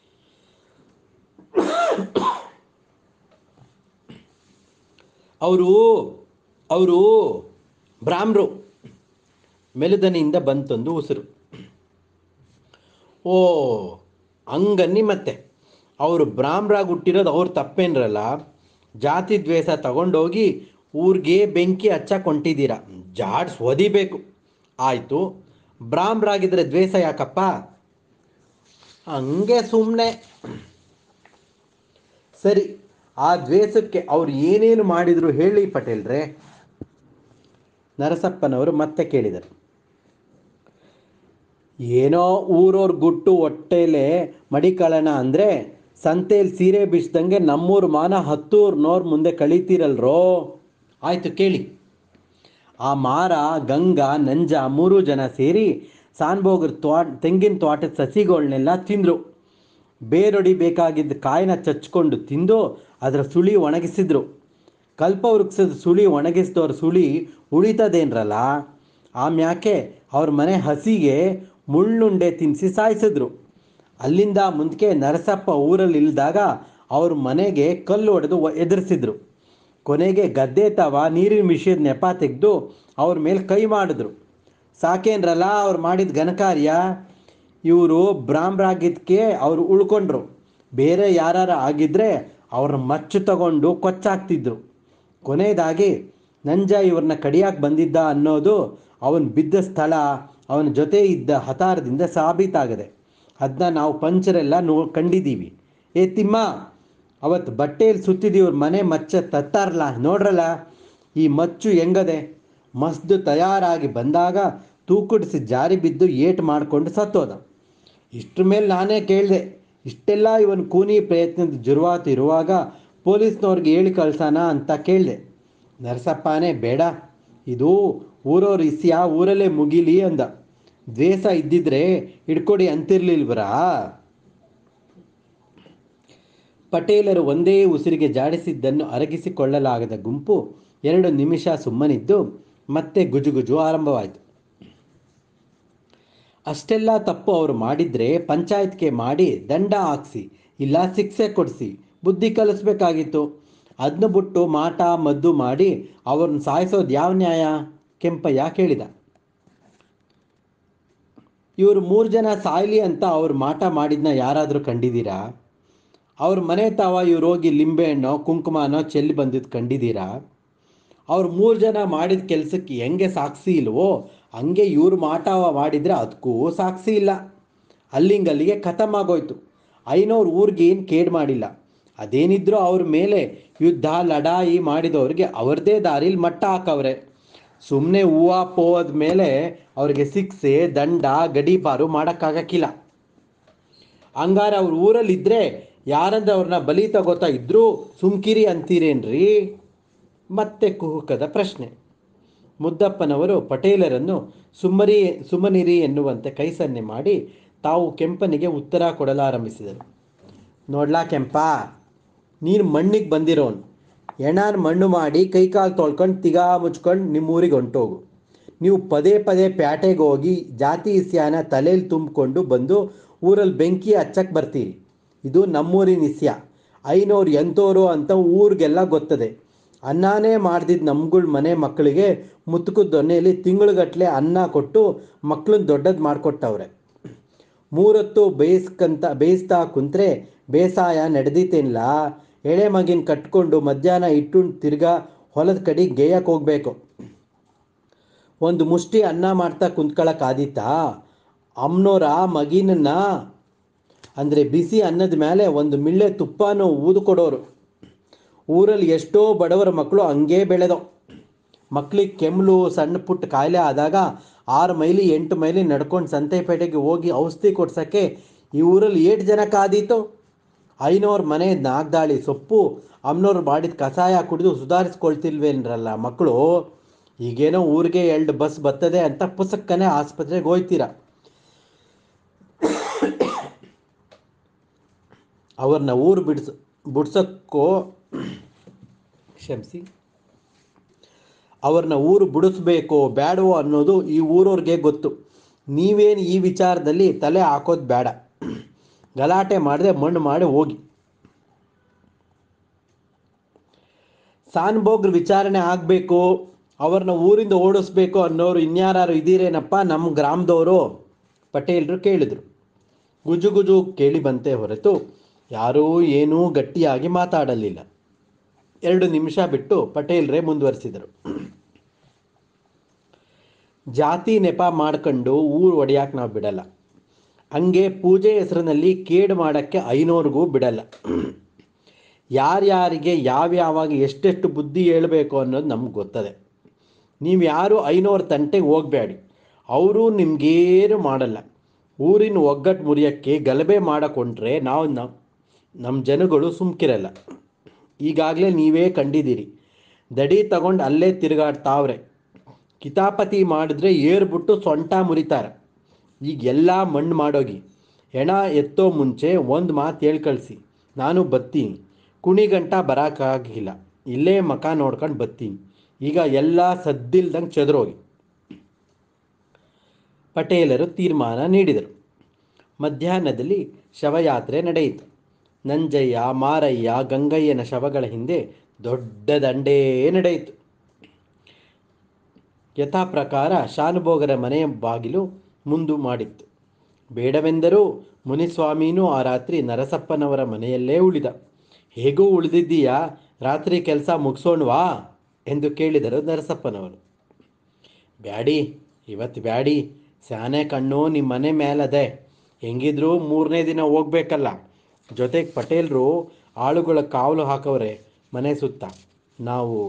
ಅವರು ಅವರು ಬ್ರಾಹ್ಮ್ರು ಮೆಲುದನಿಯಿಂದ ಬಂತೊಂದು ಉಸಿರು ಓ ಹಂಗನ್ನಿ ಮತ್ತೆ ಅವರು ಬ್ರಾಹ್ಮ್ರಾಗಿ ಹುಟ್ಟಿರೋದು ಅವ್ರು ತಪ್ಪೇನ್ರಲ್ಲ ಜಾತಿ ದ್ವೇಷ ತಗೊಂಡೋಗಿ ಊರಿಗೆ ಬೆಂಕಿ ಹಚ್ಚಕ್ಕೆ ಹೊಂಟಿದ್ದೀರ ಜಾಡ್ಸ್ ಒದಿಬೇಕು ಆಯಿತು ಬ್ರಾಹ್ಮ್ರಾಗಿದ್ರೆ ದ್ವೇಷ ಯಾಕಪ್ಪ ಹಂಗೆ ಸುಮ್ಮನೆ ಸರಿ ಆ ದ್ವೇಷಕ್ಕೆ ಅವ್ರು ಏನೇನು ಮಾಡಿದ್ರು ಹೇಳಿ ಪಟೇಲ್ರೆ ನರಸಪ್ಪನವರು ಮತ್ತೆ ಕೇಳಿದರು ಏನೋ ಊರವ್ರ ಗುಟ್ಟು ಹೊಟ್ಟೆಲೆ ಮಡಿಕಳಣ ಅಂದರೆ ಸಂತೆಯಲ್ಲಿ ಸೀರೆ ಬಿಚ್ದಂಗೆ ನಮ್ಮೂರ ಮಾನ ಹತ್ತೂರ್ನೋರ್ ಮುಂದೆ ಕಳೀತೀರಲ್ರೋ ಆಯಿತು ಕೇಳಿ ಆ ಮಾರ ಗಂಗಾ ನಂಜ ಮೂರು ಜನ ಸೇರಿ ಸಾನ್ಭೋಗ್ರ ತ್ವಾಟ ತೆಂಗಿನ ತೋಟದ ಸಸಿಗಳನ್ನೆಲ್ಲ ತಿಂದರು ಬೇರೊಡಿಬೇಕಾಗಿದ್ದ ಕಾಯಿನ ಚಚ್ಕೊಂಡು ತಿಂದು ಅದರ ಸುಳಿ ಒಣಗಿಸಿದ್ರು ಕಲ್ಪವೃಕ್ಷದ ಸುಳಿ ಒಣಗಿಸಿದವ್ರ ಸುಳಿ ಉಳಿತದೇನ್ರಲ್ಲ ಆಮ್ಯಾಕೆ ಅವ್ರ ಮನೆ ಹಸಿಗೆ ಮುಳ್ಳುಂಡೆ ತಿನ್ನಿಸಿ ಸಾಯಿಸಿದ್ರು ಅಲ್ಲಿಂದ ಮುಂದಕ್ಕೆ ನರಸಪ್ಪ ಊರಲ್ಲಿ ಇಲ್ದಾಗ ಅವ್ರ ಮನೆಗೆ ಕಲ್ಲು ಹೊಡೆದು ಎದುರಿಸಿದ್ರು ಕೊನೆಗೆ ಗದ್ದೆ ತವ ನೀರಿನ ಮಿಷಿದ ನೆಪ ತೆಗೆದು ಅವ್ರ ಮೇಲೆ ಕೈ ಮಾಡಿದ್ರು ಸಾಕೇನ್ರಲ್ಲ ಅವ್ರು ಮಾಡಿದ ಘನಕಾರ್ಯ ಇವರು ಬ್ರಾಹ್ಮ್ರಾಗಿದ್ದಕ್ಕೆ ಅವ್ರು ಉಳ್ಕೊಂಡ್ರು ಬೇರೆ ಯಾರು ಆಗಿದ್ದರೆ ಅವ್ರ ಮಚ್ಚು ತಗೊಂಡು ಕೊಚ್ಚಾಕ್ತಿದ್ರು ಕೊನೆಯದಾಗಿ ನಂಜ ಇವ್ರನ್ನ ಕಡಿಯಾಕೆ ಬಂದಿದ್ದ ಅನ್ನೋದು ಅವನು ಬಿದ್ದ ಸ್ಥಳ ಅವನ ಜೊತೆ ಇದ್ದ ಹತಾರದಿಂದ ಸಾಬೀತಾಗದೆ ಅದನ್ನ ನಾವು ಪಂಚರೆಲ್ಲ ನೋ ಕಂಡಿದ್ದೀವಿ ಏ ತಿಮ್ಮ ಅವತ್ತು ಬಟ್ಟೆಯಲ್ಲಿ ಸುತ್ತಿದ್ದೀವ್ರ ಮನೆ ಮಚ್ಚ ತತ್ತಾರಲ್ಲ ನೋಡ್ರಲ್ಲ ಈ ಮಚ್ಚು ಹೆಂಗದೆ ಮಸ್ದು ತಯಾರಾಗಿ ಬಂದಾಗ ತೂಕುಡಿಸಿ ಜಾರಿ ಬಿದ್ದು ಏಟು ಮಾಡಿಕೊಂಡು ಸತ್ತೋದ ಇಷ್ಟ್ರ ಮೇಲೆ ನಾನೇ ಕೇಳಿದೆ ಇಷ್ಟೆಲ್ಲ ಇವನ್ ಕೂನಿ ಪ್ರಯತ್ನದ ಜುರುವಾತು ಇರುವಾಗ ಪೊಲೀಸ್ನವ್ರಿಗೆ ಹೇಳಿ ಕಳ್ಸೋಣ ಅಂತ ಕೇಳಿದೆ ನರಸಪ್ಪನೇ ಬೇಡ ಇದು ಊರವ್ರ ಇಸ್ಯ ಊರಲ್ಲೇ ಮುಗಿಲಿ ಅಂದ ದ್ವೇಷ ಇದ್ದಿದ್ರೆ ಹಿಡ್ಕೊಡಿ ಅಂತಿರ್ಲಿಲ್ವರಾ ಪಟೇಲರು ಒಂದೇ ಉಸಿರಿಗೆ ಜಾಡಿಸಿದ್ದನ್ನು ಅರಗಿಸಿಕೊಳ್ಳಲಾಗದ ಗುಂಪು ಎರಡು ನಿಮಿಷ ಸುಮ್ಮನಿದ್ದು ಮತ್ತೆ ಗುಜುಗುಜು ಆರಂಭವಾಯಿತು ಅಷ್ಟೆಲ್ಲ ತಪ್ಪು ಅವರು ಮಾಡಿದ್ರೆ ಪಂಚಾಯತ್ಗೆ ಮಾಡಿ ದಂಡ ಹಾಕ್ಸಿ ಇಲ್ಲ ಶಿಕ್ಷೆ ಕೊಡಿಸಿ ಬುದ್ಧಿ ಕಲಿಸ್ಬೇಕಾಗಿತ್ತು ಅದನ್ನ ಬಿಟ್ಟು ಮಾಟ ಮದ್ದು ಮಾಡಿ ಅವ್ರನ್ನ ಸಾಯಿಸೋದು ಯಾವ ನ್ಯಾಯ ಕೆಂಪಯ್ಯ ಕೇಳಿದ ಇವರು ಮೂರು ಜನ ಸಾಯ್ಲಿ ಅಂತ ಅವ್ರು ಮಾಟ ಮಾಡಿದ್ನ ಯಾರಾದರೂ ಕಂಡಿದ್ದೀರಾ ಅವ್ರ ಮನೆ ತಾವ ಇವ್ರು ಹೋಗಿ ಲಿಂಬೆಹಣ್ಣೋ ಕುಂಕುಮನೋ ಚೆಲ್ಲಿ ಬಂದಿದ್ದು ಕಂಡಿದ್ದೀರಾ ಅವ್ರು ಮೂರು ಜನ ಮಾಡಿದ ಕೆಲಸಕ್ಕೆ ಹೆಂಗೆ ಸಾಕ್ಷಿ ಇಲ್ವೋ ಹಂಗೆ ಇವ್ರು ಮಾಟವ ಮಾಡಿದರೆ ಅದಕ್ಕೂ ಸಾಕ್ಷಿ ಇಲ್ಲ ಅಲ್ಲಿಂಗಲ್ಲಿಗೆ ಖತಮ್ ಆಗೋಯ್ತು ಐನೋರು ಊರಿಗೆ ಏನು ಕೇಡ್ ಮಾಡಿಲ್ಲ ಅದೇನಿದ್ರೂ ಅವ್ರ ಮೇಲೆ ಯುದ್ಧ ಲಡಾಯಿ ಮಾಡಿದವ್ರಿಗೆ ಅವ್ರದ್ದೇ ದಾರಿಲಿ ಮಟ್ಟ ಹಾಕವ್ರೆ ಸುಮ್ಮನೆ ಹೂವು ಪೋದ ಮೇಲೆ ಅವ್ರಿಗೆ ಶಿಕ್ಷೆ ದಂಡ ಗಡೀಪಾರು ಮಾಡೋಕ್ಕಾಗಕ್ಕಿಲ್ಲ ಹಂಗಾರೆ ಅವ್ರ ಊರಲ್ಲಿದ್ದರೆ ಯಾರಂದ್ರೆ ಅವ್ರನ್ನ ಬಲಿ ತಗೋತಾ ಇದ್ರೂ ಸುಮ್ಕಿರಿ ಅಂತೀರೇನ್ರಿ ಮತ್ತೆ ಕುಹುಕದ ಪ್ರಶ್ನೆ ಮುದ್ದಪ್ಪನವರು ಪಟೇಲರನ್ನು ಸುಮ್ಮರಿ ಸುಮ್ಮನಿರಿ ಎನ್ನುವಂತೆ ಕೈ ಸನ್ನೆ ಮಾಡಿ ತಾವು ಕೆಂಪನಿಗೆ ಉತ್ತರ ಕೊಡಲಾರಂಭಿಸಿದರು ನೋಡ್ಲಾ ಕೆಂಪ ನೀನು ಮಣ್ಣಿಗೆ ಬಂದಿರೋನು ಎಣಾನ ಮಣ್ಣು ಮಾಡಿ ಕೈಕಾಲು ತೊಳ್ಕೊಂಡು ತಿಗಾ ಮುಚ್ಕೊಂಡು ನಿಮ್ಮೂರಿಗೆ ಹೊಂಟೋಗು ನೀವು ಪದೇ ಪದೇ ಪ್ಯಾಟೆಗೆ ಹೋಗಿ ಜಾತಿ ಇಸ್ಯಾನ ತಲೆಯಲ್ಲಿ ತುಂಬಿಕೊಂಡು ಬಂದು ಊರಲ್ಲಿ ಬೆಂಕಿ ಹಚ್ಚಕ್ಕೆ ಬರ್ತೀರಿ ಇದು ನಮ್ಮೂರಿನ ಇಸ್ಯ ಐನೋರು ಎಂಥೋರು ಅಂತ ಊರಿಗೆಲ್ಲ ಗೊತ್ತದೆ ಅನ್ನನೇ ಮಾಡ್ದಿದ್ದು ನಮ್ಗಳ ಮನೆ ಮಕ್ಕಳಿಗೆ ಮುತ್ತುಕದ ದೊನ್ನೆಯಲ್ಲಿ ತಿಂಗಳುಗಟ್ಟಲೆ ಅನ್ನ ಕೊಟ್ಟು ಮಕ್ಕಳನ್ನ ದೊಡ್ಡದು ಮಾಡಿಕೊಟ್ಟವ್ರೆ ಮೂರೊತ್ತು ಬೇಯಿಸ್ಕಂತ ಬೇಯಿಸ್ತಾ ಕುಂತ್ರೆ ಬೇಸಾಯ ನಡೆದಿತ್ತೇನಿಲ್ಲ ಎಳೆ ಮಗಿನ ಕಟ್ಕೊಂಡು ಮಧ್ಯಾಹ್ನ ಇಟ್ಟು ತಿರ್ಗಾ ಹೊಲದ ಕಡೆ ಗೇಯಕ್ಕೆ ಹೋಗ್ಬೇಕು ಒಂದು ಮುಷ್ಟಿ ಅನ್ನ ಮಾಡ್ತಾ ಕುಂತ್ಕೊಳ್ಳೋಕ್ಕಾದೀತಾ ಅಮ್ನೋರ ಮಗಿನನ್ನ ಅಂದರೆ ಬಿಸಿ ಅನ್ನದ ಮೇಲೆ ಒಂದು ಮಿಳ್ಳೆ ತುಪ್ಪನೂ ಊದು ಕೊಡೋರು ಊರಲ್ಲಿ ಎಷ್ಟೋ ಬಡವರ ಮಕ್ಕಳು ಹಂಗೇ ಬೆಳೆದವು ಮಕ್ಳಿಗೆ ಕೆಮ್ಮಲು ಸಣ್ಣ ಪುಟ್ಟ ಕಾಯಿಲೆ ಆದಾಗ ಆರು ಮೈಲಿ ಎಂಟು ಮೈಲಿ ನಡ್ಕೊಂಡು ಸಂತೆಪೇಟೆಗೆ ಹೋಗಿ ಔಷಧಿ ಕೊಡ್ಸೋಕ್ಕೆ ಈ ಊರಲ್ಲಿ ಏಟು ಜನ ಕಾದೀತು ಐನೋರ್ ಮನೆ ನಾಗ್ದಾಳಿ ಸೊಪ್ಪು ಅಮ್ನೋರು ಮಾಡಿದ ಕಷಾಯ ಕುಡಿದು ಸುಧಾರಿಸ್ಕೊಳ್ತಿಲ್ವೇನ್ರಲ್ಲ ಮಕ್ಕಳು ಈಗೇನೋ ಊರಿಗೆ ಎರಡು ಬಸ್ ಬರ್ತದೆ ಅಂತ ಪುಸ್ತಕನೇ ಆಸ್ಪತ್ರೆಗೆ ಹೋಯ್ತೀರ ಅವ್ರನ್ನ ಊರು ಬಿಡಿಸ್ ಬಿಡ್ಸೋಕ್ಕೋ ಕ್ಷಮಿಸಿ ಅವ್ರನ್ನ ಊರು ಬಿಡಿಸ್ಬೇಕೋ ಬೇಡವೋ ಅನ್ನೋದು ಈ ಊರವ್ರಿಗೆ ಗೊತ್ತು ನೀವೇನು ಈ ವಿಚಾರದಲ್ಲಿ ತಲೆ ಹಾಕೋದು ಬೇಡ ಗಲಾಟೆ ಮಾಡದೆ ಮಣ್ಣು ಮಾಡಿ ಹೋಗಿ ಸಾನ್ಭೋಗ್ರ ವಿಚಾರಣೆ ಆಗಬೇಕು ಅವ್ರನ್ನ ಊರಿಂದ ಓಡಿಸ್ಬೇಕು ಅನ್ನೋರು ಇನ್ಯಾರು ಇದ್ದೀರೇನಪ್ಪ ನಮ್ಮ ಗ್ರಾಮದವರು ಪಟೇಲರು ಕೇಳಿದರು ಗುಜು ಗುಜು ಕೇಳಿ ಬಂತೆ ಹೊರತು ಯಾರೂ ಏನೂ ಗಟ್ಟಿಯಾಗಿ ಮಾತಾಡಲಿಲ್ಲ ಎರಡು ನಿಮಿಷ ಬಿಟ್ಟು ಪಟೇಲ್ರೇ ಮುಂದುವರಿಸಿದರು ಜಾತಿ ನೆಪ ಮಾಡ್ಕೊಂಡು ಊರು ಒಡೆಯಕ್ಕೆ ನಾವು ಬಿಡಲ್ಲ ಹಂಗೆ ಪೂಜೆ ಹೆಸರಿನಲ್ಲಿ ಕೇಡು ಮಾಡೋಕ್ಕೆ ಐನೋರ್ಗೂ ಬಿಡಲ್ಲ ಯಾರ್ಯಾರಿಗೆ ಯಾವ್ಯಾವಾಗ ಎಷ್ಟೆಷ್ಟು ಬುದ್ಧಿ ಹೇಳಬೇಕು ಅನ್ನೋದು ನಮ್ಗೆ ಗೊತ್ತದೆ ನೀವು ಯಾರು ಐನೋರ್ ತಂಟೆಗೆ ಹೋಗಬೇಡಿ ಅವರು ನಿಮಗೇನು ಮಾಡಲ್ಲ ಊರಿನ ಒಗ್ಗಟ್ಟು ಮುರಿಯೋಕ್ಕೆ ಗಲಭೆ ಮಾಡಕೊಂಡ್ರೆ ನಾವು ನಮ್ಮ ನಮ್ಮ ಜನಗಳು ಸುಮ್ಕಿರಲ್ಲ ಈಗಾಗಲೇ ನೀವೇ ಕಂಡಿದ್ದೀರಿ ದಡಿ ತಗೊಂಡು ಅಲ್ಲೇ ತಿರುಗಾಡ್ತಾವ್ರೆ ಕಿತಾಪತಿ ಮಾಡಿದ್ರೆ ಏರ್ಬಿಟ್ಟು ಸೊಂಟ ಮುರಿತಾರೆ ಈಗ ಎಲ್ಲ ಮಣ್ಣು ಮಾಡೋಗಿ ಹೆಣ ಎತ್ತೋ ಮುಂಚೆ ಒಂದು ಮಾತು ಹೇಳಿ ಕಳಿಸಿ ನಾನು ಬತ್ತೀನಿ ಕುಣಿಗಂಟ ಬರೋಕ್ಕಾಗಿಲ್ಲ ಇಲ್ಲೇ ಮಕ ನೋಡ್ಕೊಂಡು ಬತ್ತೀನಿ ಈಗ ಎಲ್ಲ ಸದ್ದಿಲ್ದಂಗೆ ಚೆದರೋಗಿ ಪಟೇಲರು ತೀರ್ಮಾನ ನೀಡಿದರು ಮಧ್ಯಾಹ್ನದಲ್ಲಿ ಶವಯಾತ್ರೆ ನಡೆಯಿತು ನಂಜಯ್ಯ ಮಾರಯ್ಯ ಗಂಗಯ್ಯನ ಶವಗಳ ಹಿಂದೆ ದೊಡ್ಡ ದಂಡೇ ನಡೆಯಿತು ಯಥಾ ಪ್ರಕಾರ ಶಾನುಭೋಗರ ಮನೆಯ ಬಾಗಿಲು ಮುಂದು ಮಾಡಿತ್ತು ಬೇಡವೆಂದರೂ ಮುನಿಸ್ವಾಮಿನೂ ಆ ರಾತ್ರಿ ನರಸಪ್ಪನವರ ಮನೆಯಲ್ಲೇ ಉಳಿದ ಹೇಗೂ ಉಳಿದಿದ್ದೀಯಾ ರಾತ್ರಿ ಕೆಲಸ ಮುಗಿಸೋಣವಾ ಎಂದು ಕೇಳಿದರು ನರಸಪ್ಪನವರು ಬ್ಯಾಡಿ ಇವತ್ತು ಬ್ಯಾಡಿ ಸ್ಯಾನೆ ಕಣ್ಣು ನಿಮ್ಮ ಮನೆ ಮೇಲದೆ ಹೆಂಗಿದ್ರು ಮೂರನೇ ದಿನ ಹೋಗ್ಬೇಕಲ್ಲ ಜೊತೆಗೆ ಪಟೇಲ್ರು ಆಳುಗಳ ಕಾವಲು ಹಾಕವ್ರೆ ಮನೆ ಸುತ್ತ ನಾವು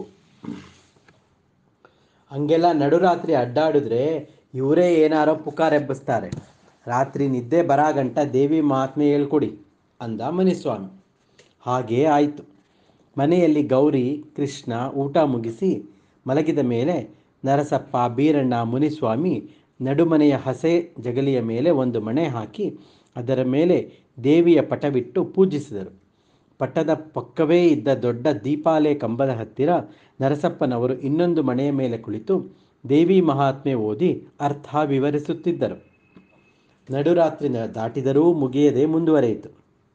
ಹಂಗೆಲ್ಲ ನಡುರಾತ್ರಿ ಅಡ್ಡಾಡಿದ್ರೆ ಇವರೇ ಏನಾರೋ ಪುಕಾರ ಎಬ್ಬಿಸ್ತಾರೆ ರಾತ್ರಿ ನಿದ್ದೆ ಬರಾಗಂಟ ದೇವಿ ಮಹಾತ್ಮೆ ಹೇಳ್ಕೊಡಿ ಅಂದ ಮನಿಸ್ವಾಮಿ ಹಾಗೇ ಆಯಿತು ಮನೆಯಲ್ಲಿ ಗೌರಿ ಕೃಷ್ಣ ಊಟ ಮುಗಿಸಿ ಮಲಗಿದ ಮೇಲೆ ನರಸಪ್ಪ ಬೀರಣ್ಣ ಮುನಿಸ್ವಾಮಿ ನಡುಮನೆಯ ಹಸೆ ಜಗಲಿಯ ಮೇಲೆ ಒಂದು ಮಣೆ ಹಾಕಿ ಅದರ ಮೇಲೆ ದೇವಿಯ ಪಟವಿಟ್ಟು ಪೂಜಿಸಿದರು ಪಟ್ಟದ ಪಕ್ಕವೇ ಇದ್ದ ದೊಡ್ಡ ದೀಪಾಲೆ ಕಂಬದ ಹತ್ತಿರ ನರಸಪ್ಪನವರು ಇನ್ನೊಂದು ಮನೆಯ ಮೇಲೆ ಕುಳಿತು ದೇವಿ ಮಹಾತ್ಮೆ ಓದಿ ಅರ್ಥ ವಿವರಿಸುತ್ತಿದ್ದರು ನಡುರಾತ್ರಿ ನ- ದಾಟಿದರೂ ಮುಗಿಯದೆ ಮುಂದುವರೆಯಿತು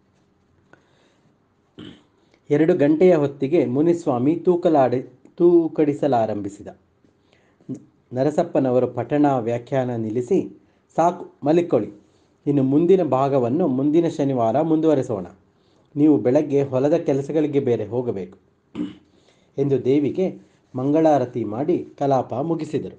ಎರಡು ಗಂಟೆಯ ಹೊತ್ತಿಗೆ ಮುನಿಸ್ವಾಮಿ ತೂಕಲಾಡಿ ತೂಕಡಿಸಲಾರಂಭಿಸಿದ ನರಸಪ್ಪನವರು ಪಠಣ ವ್ಯಾಖ್ಯಾನ ನಿಲ್ಲಿಸಿ ಸಾಕು ಮಲಿಕೊಳ್ಳಿ ಇನ್ನು ಮುಂದಿನ ಭಾಗವನ್ನು ಮುಂದಿನ ಶನಿವಾರ ಮುಂದುವರೆಸೋಣ ನೀವು ಬೆಳಗ್ಗೆ ಹೊಲದ ಕೆಲಸಗಳಿಗೆ ಬೇರೆ ಹೋಗಬೇಕು ಎಂದು ದೇವಿಗೆ ಮಂಗಳಾರತಿ ಮಾಡಿ ಕಲಾಪ ಮುಗಿಸಿದರು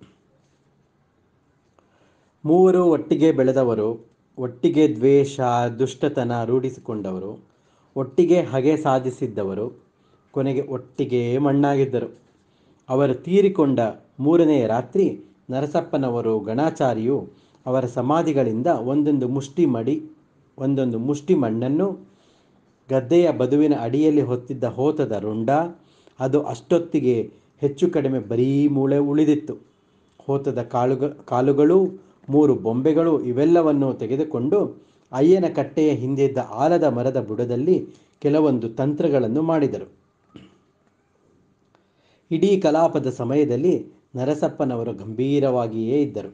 ಮೂವರು ಒಟ್ಟಿಗೆ ಬೆಳೆದವರು ಒಟ್ಟಿಗೆ ದ್ವೇಷ ದುಷ್ಟತನ ರೂಢಿಸಿಕೊಂಡವರು ಒಟ್ಟಿಗೆ ಹಗೆ ಸಾಧಿಸಿದ್ದವರು ಕೊನೆಗೆ ಒಟ್ಟಿಗೆ ಮಣ್ಣಾಗಿದ್ದರು ಅವರು ತೀರಿಕೊಂಡ ಮೂರನೆಯ ರಾತ್ರಿ ನರಸಪ್ಪನವರು ಗಣಾಚಾರಿಯು ಅವರ ಸಮಾಧಿಗಳಿಂದ ಒಂದೊಂದು ಮುಷ್ಟಿ ಮಡಿ ಒಂದೊಂದು ಮುಷ್ಟಿ ಮಣ್ಣನ್ನು ಗದ್ದೆಯ ಬದುವಿನ ಅಡಿಯಲ್ಲಿ ಹೊತ್ತಿದ್ದ ಹೋತದ ರುಂಡ ಅದು ಅಷ್ಟೊತ್ತಿಗೆ ಹೆಚ್ಚು ಕಡಿಮೆ ಬರೀ ಮೂಳೆ ಉಳಿದಿತ್ತು ಹೋತದ ಕಾಳುಗ ಕಾಲುಗಳು ಮೂರು ಬೊಂಬೆಗಳು ಇವೆಲ್ಲವನ್ನು ತೆಗೆದುಕೊಂಡು ಅಯ್ಯನ ಕಟ್ಟೆಯ ಹಿಂದಿದ್ದ ಆಲದ ಮರದ ಬುಡದಲ್ಲಿ ಕೆಲವೊಂದು ತಂತ್ರಗಳನ್ನು ಮಾಡಿದರು ಇಡೀ ಕಲಾಪದ ಸಮಯದಲ್ಲಿ ನರಸಪ್ಪನವರು ಗಂಭೀರವಾಗಿಯೇ ಇದ್ದರು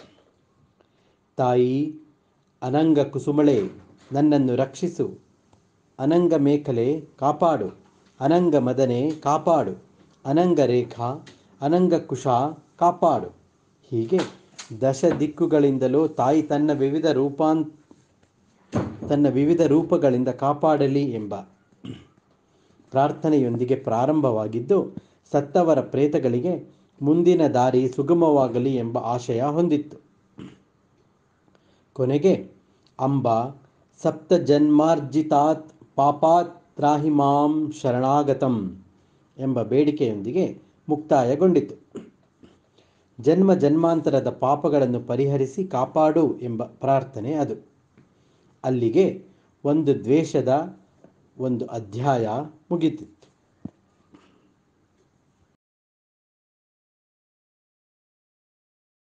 ತಾಯಿ ಅನಂಗ ಕುಸುಮಳೆ ನನ್ನನ್ನು ರಕ್ಷಿಸು ಅನಂಗ ಮೇಖಲೆ ಕಾಪಾಡು ಅನಂಗ ಮದನೆ ಕಾಪಾಡು ಅನಂಗ ರೇಖಾ ಅನಂಗ ಕುಶ ಕಾಪಾಡು ಹೀಗೆ ದಶ ದಿಕ್ಕುಗಳಿಂದಲೂ ತಾಯಿ ತನ್ನ ವಿವಿಧ ರೂಪಾನ್ ತನ್ನ ವಿವಿಧ ರೂಪಗಳಿಂದ ಕಾಪಾಡಲಿ ಎಂಬ ಪ್ರಾರ್ಥನೆಯೊಂದಿಗೆ ಪ್ರಾರಂಭವಾಗಿದ್ದು ಸತ್ತವರ ಪ್ರೇತಗಳಿಗೆ ಮುಂದಿನ ದಾರಿ ಸುಗಮವಾಗಲಿ ಎಂಬ ಆಶಯ ಹೊಂದಿತ್ತು ಕೊನೆಗೆ ಅಂಬ ಸಪ್ತ ಜನ್ಮಾರ್ಜಿತಾತ್ ಪಾಪಾತ್ ತ್ರಾಹಿ ಮಾಂ ಶರಣಾಗತಂ ಎಂಬ ಬೇಡಿಕೆಯೊಂದಿಗೆ ಮುಕ್ತಾಯಗೊಂಡಿತು ಜನ್ಮ ಜನ್ಮಾಂತರದ ಪಾಪಗಳನ್ನು ಪರಿಹರಿಸಿ ಕಾಪಾಡು ಎಂಬ ಪ್ರಾರ್ಥನೆ ಅದು ಅಲ್ಲಿಗೆ ಒಂದು ದ್ವೇಷದ ಒಂದು ಅಧ್ಯಾಯ ಮುಗಿತು